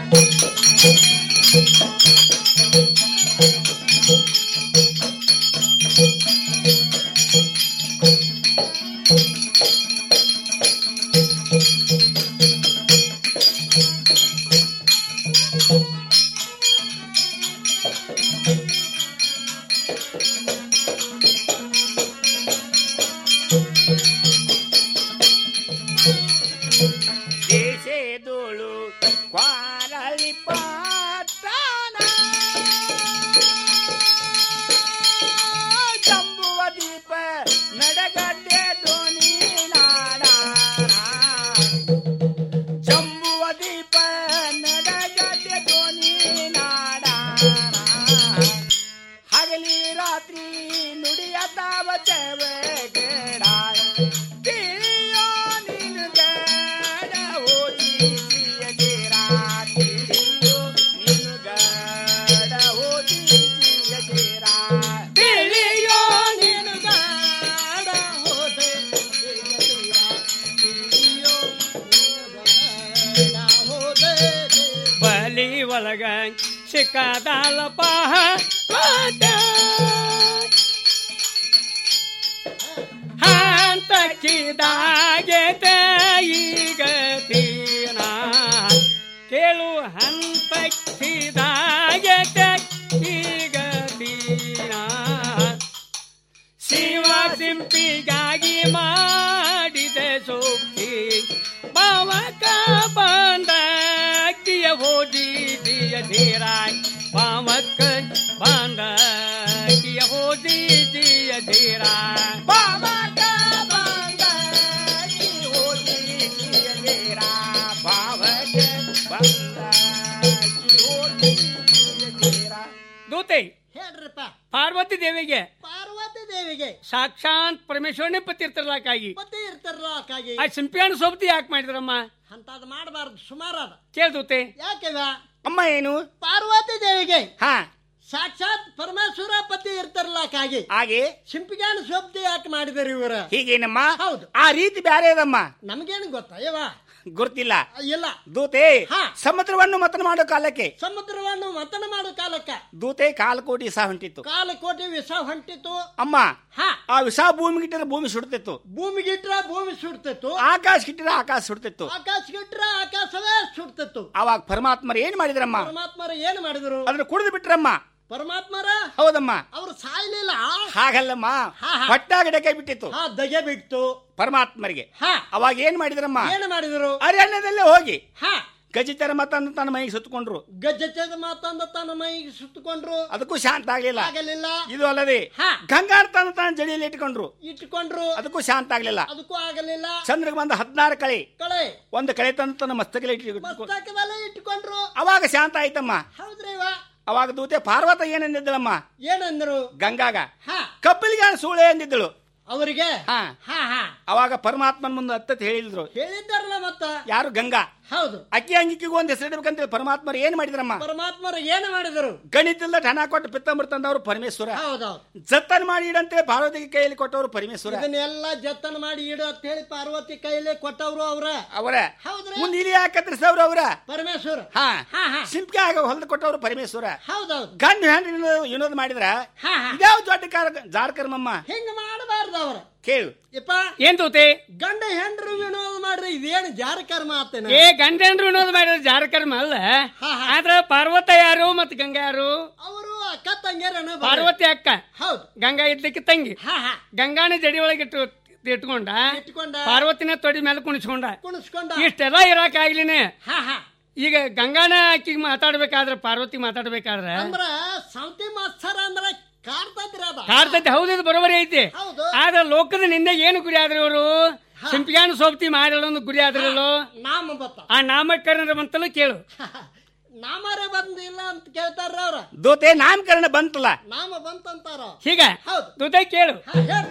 ದೇಶದೋಳು ಕ್ವಾರಳಿ ಪಾತಾನ ಜಂಬುವ ದೀಪ ನಡಗಡ್ಡೆ ಧ್ವನಿ ನಾಡ ಜಂಬುವ ದೀಪ ನಡಗಡ್ಡೆ ಧ್ವನಿ ನಾಡ ಹಗಲಿ ರಾತ್ರಿ ನುಡಿಯ ತಾವ ಚವ ಒಳಗ ಸಿಕ್ಕದಲ್ಲಪ್ಪ ಹಂತಕ್ಕಿದಾಗೆತೆ ಈಗ ತೀನ ಕೇಳು ಹಂತಕ್ಕಿದಾಗೆತೆ ಈಗ ತೀನ ಶಿವ ಸಿಂಪಿಗಾಗಿ ಮಾಡಿದ ಸೋಕಿ ಪಾವಕ ಬಂದ ಅಕ್ಕಿಯ ಹೋದಿ ದಿಯ ಧೀರಾಯ್ ಪಾವಕ ಬಂದ ಅಕ್ಕಿಯ ಹೋದಿ ದಿಯ ಧೀರಾಯ್ ಪಾವಕ ಬಂದ ಅಕ್ಕಿ ಹೋದಿ ದಿಯ ಧೀರಾಯ್ ಪಾವಕ ಬಂದ ಅಕ್ಕಿ ಹೋದಿ ದಿಯ ಧೀರಾಯ್ ದೂತೆ ಹೇಳ್ರಪ್ಪ ಪಾರ್ವತಿ ದೇವಿಗೆ ಪಾರ್ವತಿ ದೇವಿಗೆ ಸಾಕ್ಷಾತ್ ಪರಮೇಶ್ವರನೇ ಪತಿ ಇರ್ತಿರ್ಲಾಕಾಗಿ ಪತಿ ಇರ್ತಾರಲ್ಲ ಅಕ್ಕಾಗಿ ಆ ಸಿಂಪಿಯಾಣ ಸೋಬತಿ ಯಾಕೆ ಮಾಡಿದ್ರಮ್ಮ ಅಂತದ್ ಮಾಡಬಾರ್ದು ಸುಮಾರು ಅದ ಕೇಳ್ದೂತೆ ಯಾಕೆವ ಅಮ್ಮ ಏನು ಪಾರ್ವತಿ ದೇವಿಗೆ ಹಾ ಸಾಕ್ಷಾತ್ ಪರಮೇಶ್ವರ ಪತಿ ಇರ್ತಾರಲ್ಲ ಅಕ್ಕಾಗಿ ಹಾಗೆ ಸಿಂಪಿಗಾನ ಸೋಬ್ದಿ ಯಾಕೆ ಮಾಡಿದಾರೆ ಇವರು ಹೀಗೇನಮ್ಮ ಹೌದು ಆ ರೀತಿ ಬ್ಯಾರೆ ಅದಮ್ಮ ನಮಗೇನು ಗೊತ್ತಾ ಯವ ಗೊತ್ತಿಲ್ಲ ಇಲ್ಲ ದೂತೆ ಸಮುದ್ರವನ್ನು ಮತನ ಮಾಡೋ ಕಾಲಕ್ಕೆ ಸಮುದ್ರವನ್ನು ಮತನ ಮಾಡೋ ಕಾಲಕ್ಕ ದೂತೆ ಕಾಲಕೋಟಿ ಸಹ ಹೊಂಟಿತ್ತು ಕಾಲ ಕೋಟಿ ವಿಷ ಹೊಂಟಿತು ಅಮ್ಮ ಆ ವಿಷ ಭೂಮಿಗೆ ಇಟ್ಟರೆ ಭೂಮಿ ಸುಡ್ತಿತ್ತು ಭೂಮಿಗೆ ಇಟ್ರ ಭೂಮಿ ಸುಡ್ತಿತ್ತು ಆಕಾಶ ಇಟ್ಟರೆ ಆಕಾಶ ಸುಡ್ತಿತ್ತು ಆಕಾಶಕ್ಕೆ ಇಟ್ರ ಆಕಾಶವೇ ಸುಡ್ತಿತ್ತು ಅವಾಗ ಪರಮಾತ್ಮರು ಏನ್ ಮಾಡಿದ್ರಮ್ಮ ಪರಮಾತ್ಮರ ಏನ್ ಮಾಡಿದ್ರು ಅದನ್ನ ಕುಡಿದು ಬಿಟ್ರಮ್ಮ ಪರಮಾತ್ಮರ ಹೌದಮ್ಮ ಅವ್ರು ಸಾಯ್ಲಿಲ್ಲ ಹಾಗಲ್ಲಮ್ಮ ಹೊಟ್ಟಾಗ ಕೈ ಬಿಟ್ಟಿತ್ತು ಹಾ ದಗೆ ಬಿಟ್ಟು ಪರಮಾತ್ಮರಿಗೆ ಹಾ ಅವಾಗ ಏನ್ ಮಾಡಿದ್ರಮ್ಮ ಏನ್ ಮಾಡಿದ್ರು ಅರಣ್ಯದಲ್ಲೇ ಹೋಗಿ ಹಾ ಗಜಿತರ ಮತ್ತಂದು ತನ್ನ ಮೈಗೆ ಸುತ್ತಕೊಂಡ್ರು ಗಜ್ಜದ ಮಾತಂದ ತನ್ನ ಮೈಗೆ ಸುತ್ತಕೊಂಡ್ರು ಅದಕ್ಕೂ ಶಾಂತ ಆಗ್ಲಿಲ್ಲ ಆಗಲಿಲ್ಲ ಇದು ಅಲ್ಲದೆ ಗಂಗಾರ ತನ್ನ ತನ್ನ ಜಡಿಯಲ್ಲಿ ಇಟ್ಕೊಂಡ್ರು ಇಟ್ಕೊಂಡ್ರು ಅದಕ್ಕೂ ಶಾಂತ ಆಗ್ಲಿಲ್ಲ ಅದಕ್ಕೂ ಆಗಲಿಲ್ಲ ಚಂದ್ರಗೆ ಬಂದ ಹದಿನಾರು ಕಳೆ ಕಳೆ ಒಂದು ಕಳೆ ತಂದು ತನ್ನ ಮಸ್ತಕಲ್ಲಿ ಇಟ್ಕೊಂಡು ಮಸ್ತಕದಲ್ಲೇ ಇಟ್ಕೊಂಡ್ರು ಅವಾಗ ಶಾಂತ ಆಯ್ತಮ್ಮ ಹೌದ್ರಿ ವಾ ಅವಾಗ ದೂತೆ ಪಾರ್ವತ ಏನಂದಿದ್ದಳಮ್ಮ ಏನಂದ್ರು ಗಂಗಾಗ ಹಾ ಕಪ್ಪಲಿಗೆ ಸೂಳೆ ಅಂದಿದ್ದಳು ಅವರಿಗೆ ಹಾ ಹಾ ಹಾ ಅವಾಗ ಪರಮಾತ್ಮನ ಮುಂದೆ ಹತ್ತತ್ ಹೇಳಿದ್ರು ಹೇಳಿದ್ದಾರಲ್ಲ ಮತ್ತ ಯಾರು ಗಂಗಾ ಹೌದು ಅಕ್ಕಿ ಅಂಗಿಕಿಗೂ ಒಂದು ಹೆಸರಿಡ್ಬೇಕಂತ ಪರಮಾತ್ಮರು ಏನ್ ಮಾಡಿದ್ರಮ್ಮ ಪರಮಾತ್ಮರು ಏನು ಮಾಡಿದರು ಗಣಿತದ ಹಣ ಕೊಟ್ಟು ಪಿತ್ತಂಬರ್ ತಂದವರು ಪರಮೇಶ್ವರ ಹೌದೌದು ಜತನ್ ಮಾಡಿ ಇಡಂತೆ ಪಾರ್ವತಿಗೆ ಕೈಯಲ್ಲಿ ಕೊಟ್ಟವರು ಪರಮೇಶ್ವರ ಇದನ್ನೆಲ್ಲ ಜತನ ಮಾಡಿ ಇಡು ಅಂತ ಹೇಳಿ ಪಾರ್ವತಿ ಕೈಲೇ ಕೊಟ್ಟವ್ರು ಅವ್ರ ಅವರ ಹೌದ್ರಿ ಮುಂದೆ ಇಲ್ಲಿ ಯಾಕತ್ರಿಸವ್ರು ಅವರ ಪರಮೇಶ್ವರ ಹಾ ಹಾ ಹಾ ಸಿಂಪಿಗೆ ಆಗ ಹೊಲ್ದು ಕೊಟ್ಟವರು ಪರಮೇಶ್ವರ ಹೌದೌದು ಗಂಡು ಹೆಣ್ಣು ವಿನೋದ್ ಮಾಡಿದ್ರ ಹಾ ಹಾ ಇದ್ಯಾವ ದೊಡ್ಡ ಕಾರ ಜಾರ್ಕರ್ಮಮ್ಮ ಹಿಂಗ ಮಾಡಬಾರ್ದು ಅವ್ರ ಕೇಳು ಯಪ್ಪ ಏನ್ ತೂತೆ ಗಂಡ ಹೆಂಡ್ರು ವಿನೋದ ಮಾಡ್ರಿ ಇದೇನು ಜಾರ ಕರ್ಮ ಆತೇನ ಏ ಗಂಡಂದ್ರು ಅನ್ನೋದು ಮಾಡಿದ್ರೆ ಜಾರಕರ್ಮ ಅಲ್ಲ ಆದ್ರ ಪಾರ್ವತ ಯಾರು ಮತ್ ಗಂಗಾ ಯಾರು ಅವರು ಅಕ್ಕ ತಂಗ್ಯಾರನ ಪಾರ್ವತಿ ಅಕ್ಕ ಹೌದು ಗಂಗಾ ಇದ್ದಕ್ಕೆ ತಂಗಿ ಹಾ ಹಾ ಗಂಗಾನ ಜಡಿ ಒಳಗೆ ಇಟ್ಟು ಇಟ್ಕೊಂಡ ಇಟ್ಕೊಂಡ ಪಾರ್ವತಿನ ತೊಡಿ ಮೇಲೆ ಕುಣಿಸ್ಕೊಂಡ ಕುಣಿಸ್ಕೊಂಡ ಇಷ್ಟೆಲ್ಲ ಇರಾಕ ಆಗ್ಲಿನೇ ಹಾ ಹಾ ಈಗ ಗಂಗಾನ ಆಕಿಗೆ ಮಾತಾಡ್ಬೇಕಾದ್ರೆ ಪಾರ್ವತಿ ಮಾತಾಡ್ಬೇಕಾದ್ರೆ ಅಂದ್ರ ಸೌತಿ ಮಾಸ್ತರ್ ಅಂದ್ರ ಕಾರ್ತದ್ರಿ ಅದ ಕಾರ್ತೈತಿ ಹೌದು ಇದು ಬರೋಬರಿ ಐತಿ ಹೌದು ಆದ್ರೆ ಲೋಕದ ನಿಂದೆ ಏನು ಗುರಿ ಆದ್ರೆ ಇವರು ಸಿಂಪಿಗಾನ ಸೋಪ್ತಿ ಮಾಡಿಲ್ಲೊಂದು ಗುರಿ ಆದ್ರಲ್ಲೋ ನಾಮ ಬತ್ತ ಆ ನಾಮಕರಣ ಬಂತಲೂ ಕೇಳು ನಾಮರೇ ಬಂದಿಲ್ಲ ಅಂತ ಕೇಳ್ತಾರ ಅವ್ರ ದೋತೆ ನಾಮಕರಣ ಬಂತಲ್ಲ ನಾಮ ಬಂತಂತಾರ ಹೀಗ ಹೌದು ದುಡ್ಡ ಕೇಳು ಹಾ, ಹೇಳ್.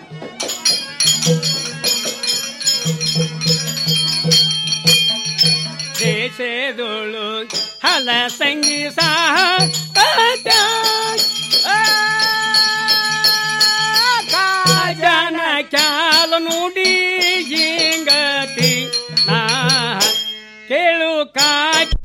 ದೇಶದೋಳು ಹಲ ಸಂಗಿ ಸಹ ಜನ ಕ್ಯಾಲ ನುಡಿ ಹಿಂಗತಿ ನಾ ಕೇಳು ಕಾತೀನ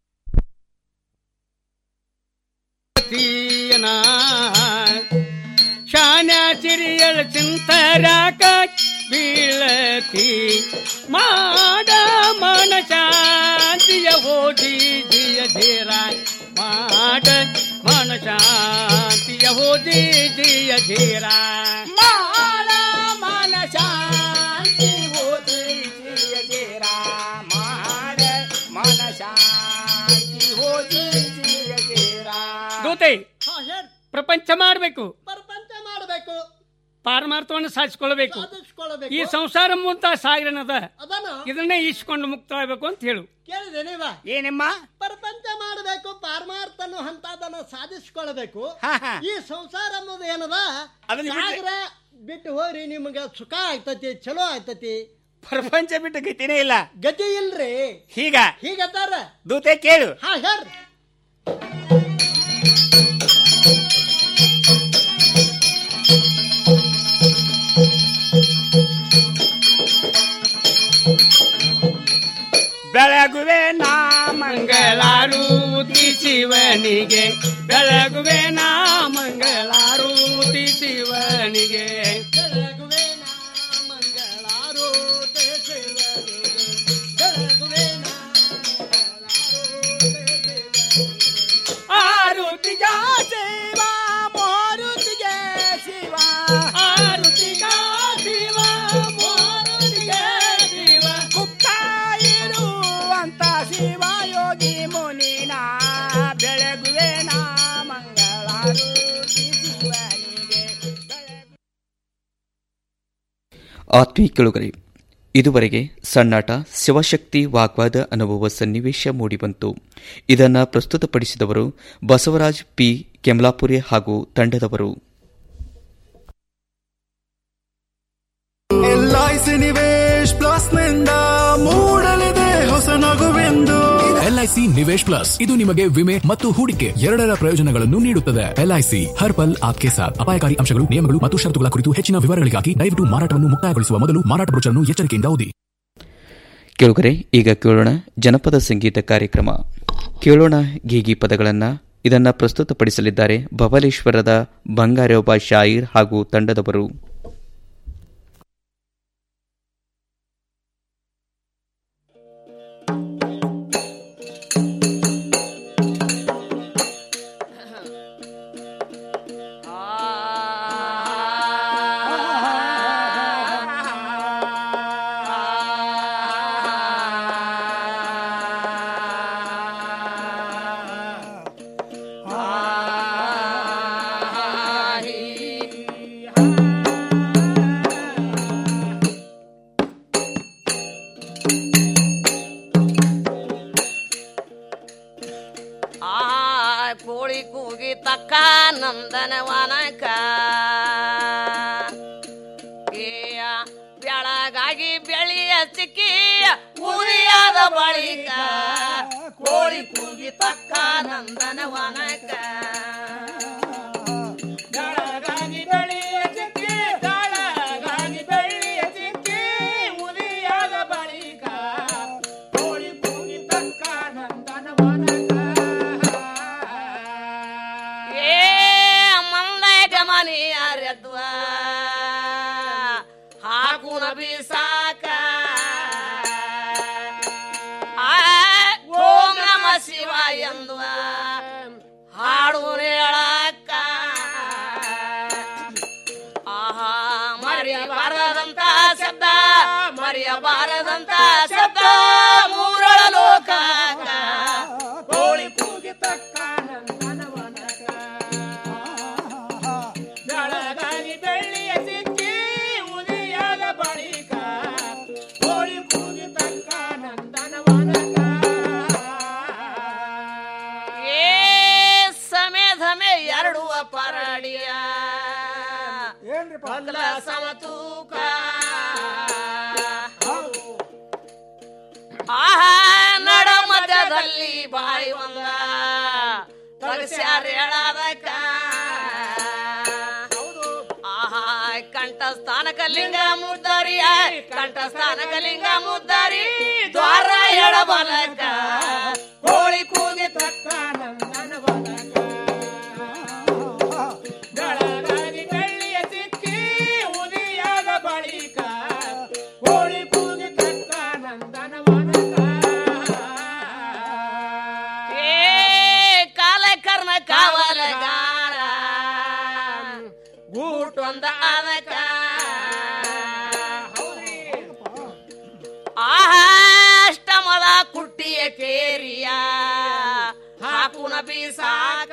ಶಾನ್ಯ ಚಿರಿಯಳ ಚಿಂತರಾಕ ಬೀಳತಿ ಮಾಡ ಮನ ಶಾಂತಿಯ ಹೋದಿ ಜಿಯ ಧೀರ ಮಾಡ ಮನ ಶಾಂತಿಯ ಹೋದಿ ಜಿಯ ಧೀರ ಮಾಡ ಮನ ಶಾಂತಿ ಹೋದಿ ಜಿಯ ಧೀರ ಮಾಡ ಮನ ಶಾಂತಿ ಹೋದಿ ಜಿಯ ಧೀರ ದೂತೆ ಹಾ, ಹೇಳ್. ಪ್ರಪಂಚ ಮಾಡಬೇಕು ಪ್ರಪಂಚ ಮಾಡಬೇಕು ಪಾರಮಾರ್ಥವನ್ನು ಸಾಧಿಸ್ಕೊಳ್ಬೇಕು ಸಾಧಿಸ್ಕೊಳ್ಬೇಕು ಈ ಸಂಸಾರ ಮುಂತ ಸಾಗರನದ ಅದನ್ನ ಇದನ್ನೇ ಈಸ್ಕೊಂಡು ಮುಕ್ತವಾಗಬೇಕು ಅಂತ ಹೇಳು ಕೇಳಿದೆ ನೀವ ಏನಮ್ಮ ಪ್ರಪಂಚ ಮಾಡಬೇಕು ಪಾರಮಾರ್ಥನು ಹಂತದನ್ನ ಸಾಧಿಸ್ಕೊಳ್ಬೇಕು ಹಾ, ಹಾ. ಈ ಸಂಸಾರ ಅನ್ನೋದು ಏನದ ಅದನ್ನ ಬಿಟ್ಟು- ಸಾಗರ ಬಿಟ್ಟು ಹೋಗ್ರಿ ನಿಮ್ಗ ಸುಖ ಆಯ್ತತಿ ಚಲೋ ಆಯ್ತತಿ ಪ್ರಪಂಚ ಬಿಟ್ಟು ಗತಿನೇ ಇಲ್ಲ ಗತಿ ಇಲ್ರಿ ಹೀಗ ಹೀಗತ್ತಾರ ದೂತೆ ಕೇಳು ಹಾ ಹೇಳ್ರಿ ಬೆಳಗುವೆ ನಾ ಮಂಗಳಾರೂತಿ ಶಿವನಿಗೆ ಬೆಳಗುವೆ ನಾ ಮಂಗಳಾರೂತಿ ಶಿವನಿಗೆ ಬೆಳಗುವೆ ನಾ ಮಂಗಳಾರೂತಿ ಶಿವನಿಗೆ ಬೆಳಗುವೆ ನಾ ಆರುತಿಗ ಶಿವ ಮಾರುತಿಗೆ ಶಿವ ಆರುತಿಗ ಶಿವ ಮಾರುತಿಗೆ ಶಿವ ಕುಕ್ಕ ಇರುವಂತ ಶಿವ ಯೋಗಿ ಮುನಿನ ಬೆಳಗುವೆ ನಾ ಮಂಗಳಾರುತಿ ಶಿವನಿಗೆ ಆತ್ಮೀಯ ಕೆಳುಗರೆ ಇದುವರೆಗೆ ಸಣ್ಣಾಟ ಶಿವಶಕ್ತಿ ವಾಗ್ವಾದ ಅನುಭವ ಸನ್ನಿವೇಶ ಮೂಡಿಬಂತು ಇದನ್ನು ಪ್ರಸ್ತುತಪಡಿಸಿದವರು ಬಸವರಾಜ್ ಪಿ ಕೆಮ್ಲಾಪುರೆ ಹಾಗೂ ತಂಡದವರು ಎಲ್ಐಸಿ ನಿವೇಶ್ ಪ್ಲಸ್ ನಿಂದ ಮೂಡಲಿದೆ ಹೊಸ ನಗುವೆಂದು ಎಲ್ಐಸಿ ನಿವೇಶ್ ಪ್ಲಸ್ ಇದು ನಿಮಗೆ ವಿಮೆ ಮತ್ತು ಹೂಡಿಕೆ ಎರಡರ ಪ್ರಯೋಜನಗಳನ್ನು ನೀಡುತ್ತದೆ ಎಲ್ಐಸಿ ಹರ್ ಪಲ್ ಆಪ್ಕೆ ಸಾಥ್ ಅಪಾಯಕಾರಿ ಅಂಶಗಳು ನಿಯಮಗಳು ಮತ್ತು ಷರತ್ತುಗಳ ಕುರಿತು ಹೆಚ್ಚಿನ ವಿವರಗಳಿಗಾಗಿ ದಯವಿಟ್ಟು ಮಾರಾಟವನ್ನು ಮುಕ್ತಾಯಗೊಳಿಸುವ ಮೊದಲು ಮಾರಾಟ ಬ್ರೋಚರ್ನ್ನು ಎಚ್ಚರಿಕೆಯಿಂದ ಓದಿ ಕೇಳುಗರೆ ಈಗ ಕೇಳೋಣ ಜನಪದ ಸಂಗೀತ ಕಾರ್ಯಕ್ರಮ ಕೇಳೋಣ ಗೀಗಿ ಪದಗಳನ್ನು ಇದನ್ನು ಪ್ರಸ್ತುತಪಡಿಸಲಿದ್ದಾರೆ ಬಬಲೇಶ್ವರದ ಬಂಗಾರೊಬ್ಬ ಶಾಯಿರ್ ಹಾಗೂ ತಂಡದವರು ಆ ಕೋಳಿ ಕೂಗಿ ತಕ್ಕ ನಂದನವನಕ ಏಯ ಬೆಳಗಾಗಿ ಬೆಳೆಯ ಸಿಕ್ಕಿ ಉರಿಯಾದ ಬಳಿಕ ಕೋಳಿ ಕೂಗಿ ತಕ್ಕ ನಂದನವನಕ ಬೆಳಗಾಗಿ ಬೆಳೆಯ ಚಿಕ್ಕಿ ಬೆಳಗಾಗಿ ಬೆಳ್ಳಿಯ ಚಿಕ್ಕಿ ಉದಿಯಾದ ಬಳಿಕ ಕೋಳಿ ಕೂಗಿ ತಕ್ಕ ಏ ಮಂದಗ ಮನೆಯಾರದ್ವ ಹಾಕುನ ಬೀಸಾಕ ಆ, ಓಂ ನಮ ಶಿವ ಎಂದುವ ಹಾಡು ಹೇಳಕ್ಕ ಆಹಾ ಮರೆಯಬಾರದಂತ ಶಬ್ದ ಮರೆಯಬಾರದಂತ ಶಬ್ದ ಮೂರಳ ಲೋಕ ಕೋಳಿ ಕೂಗಿ ತಕ್ಕ ಬೆಳಗಾಗಿ ಬೆಳ್ಳಿಯ ಸಿಕ್ಕಿ ಉದಿಯಾದ ಬಳಿಕ ಕೋಳಿ ಕೂಗಿ ತಕ್ಕ ಏ ಸಮೆ ಧಮೆ ಎರಡು ಪರಡಿಯ ಪಗಲ ಸಮತೂಕ ಆಹಾ ನಡ ಮಧ್ಯದಲ್ಲಿ ಬಾಯಿ ಒಂದ ತಗಸ್ಯಾರ ಹೇಳದಕ್ಕ ಆಹಾ ಕಂಠಸ್ಥಾನಕ ಲಿಂಗ ಮುದ್ದಾರಿ ಕಂಠಸ್ಥಾನಕ ಲಿಂಗ ಮುದ್ದಾರಿ ದ್ವಾರ ಎಡಬಲಕ ಕೋಳಿ ಕೂಗಿ ತಕ್ಕ ಬೆಳಗಾಗಿ ಬೆಳ್ಳಿಯ ಸಿಕ್ಕಿ ಉದಿಯಾದ ಬಳಿಕ ಕೋಳಿ ಕೂಗಿ ತಕ್ಕ ಏ ಕಾಲ ಕರ್ಣ ಕಾವಲಗಾರ ಗೂಟೊಂದ ಅದಕ ಆಹಾ ಅಷ್ಟಮದ ಕುಟ್ಟಿಯ ಕೇರಿಯ ಹಾಕುನ ಬೀಸಾಕ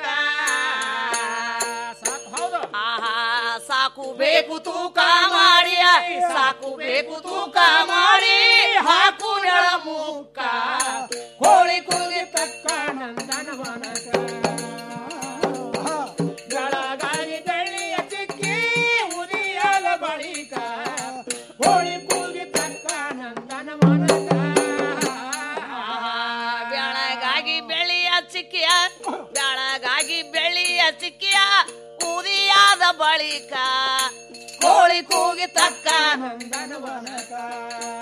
ಆಹಾ ಸಾಕು ಬೇಕು ತೂಕ ಮಾಡಿ ಸಾಕು ಬೇಕು ತೂಕ ಮಾಡಿ ಹಾಕು ನೆಳ ಮುಕ್ಕ ಕೋಳಿ ಕೂಗಿ ತಕ್ಕ ಬೆಳಗಾಗಿ ಬೆಳ್ಳಿಯ ಸಿಕ್ಕಿ ಉದಿಯಾದ ಬಳಿಕ ಕೋಳಿ ಕೂಗಿ ತಕ್ಕ ಬೆಳಗಾಗಿ ಬೆಳೆಯ ಚಿಕ್ಕಿಯ ಬೆಳಗಾಗಿ ಬೆಳೆಯ ಚಿಕ್ಕಿಯ ಉದಿಯಾದ ಬಳಿಕ ಕೋಳಿ ಕೂಗಿ ತಕ್ಕ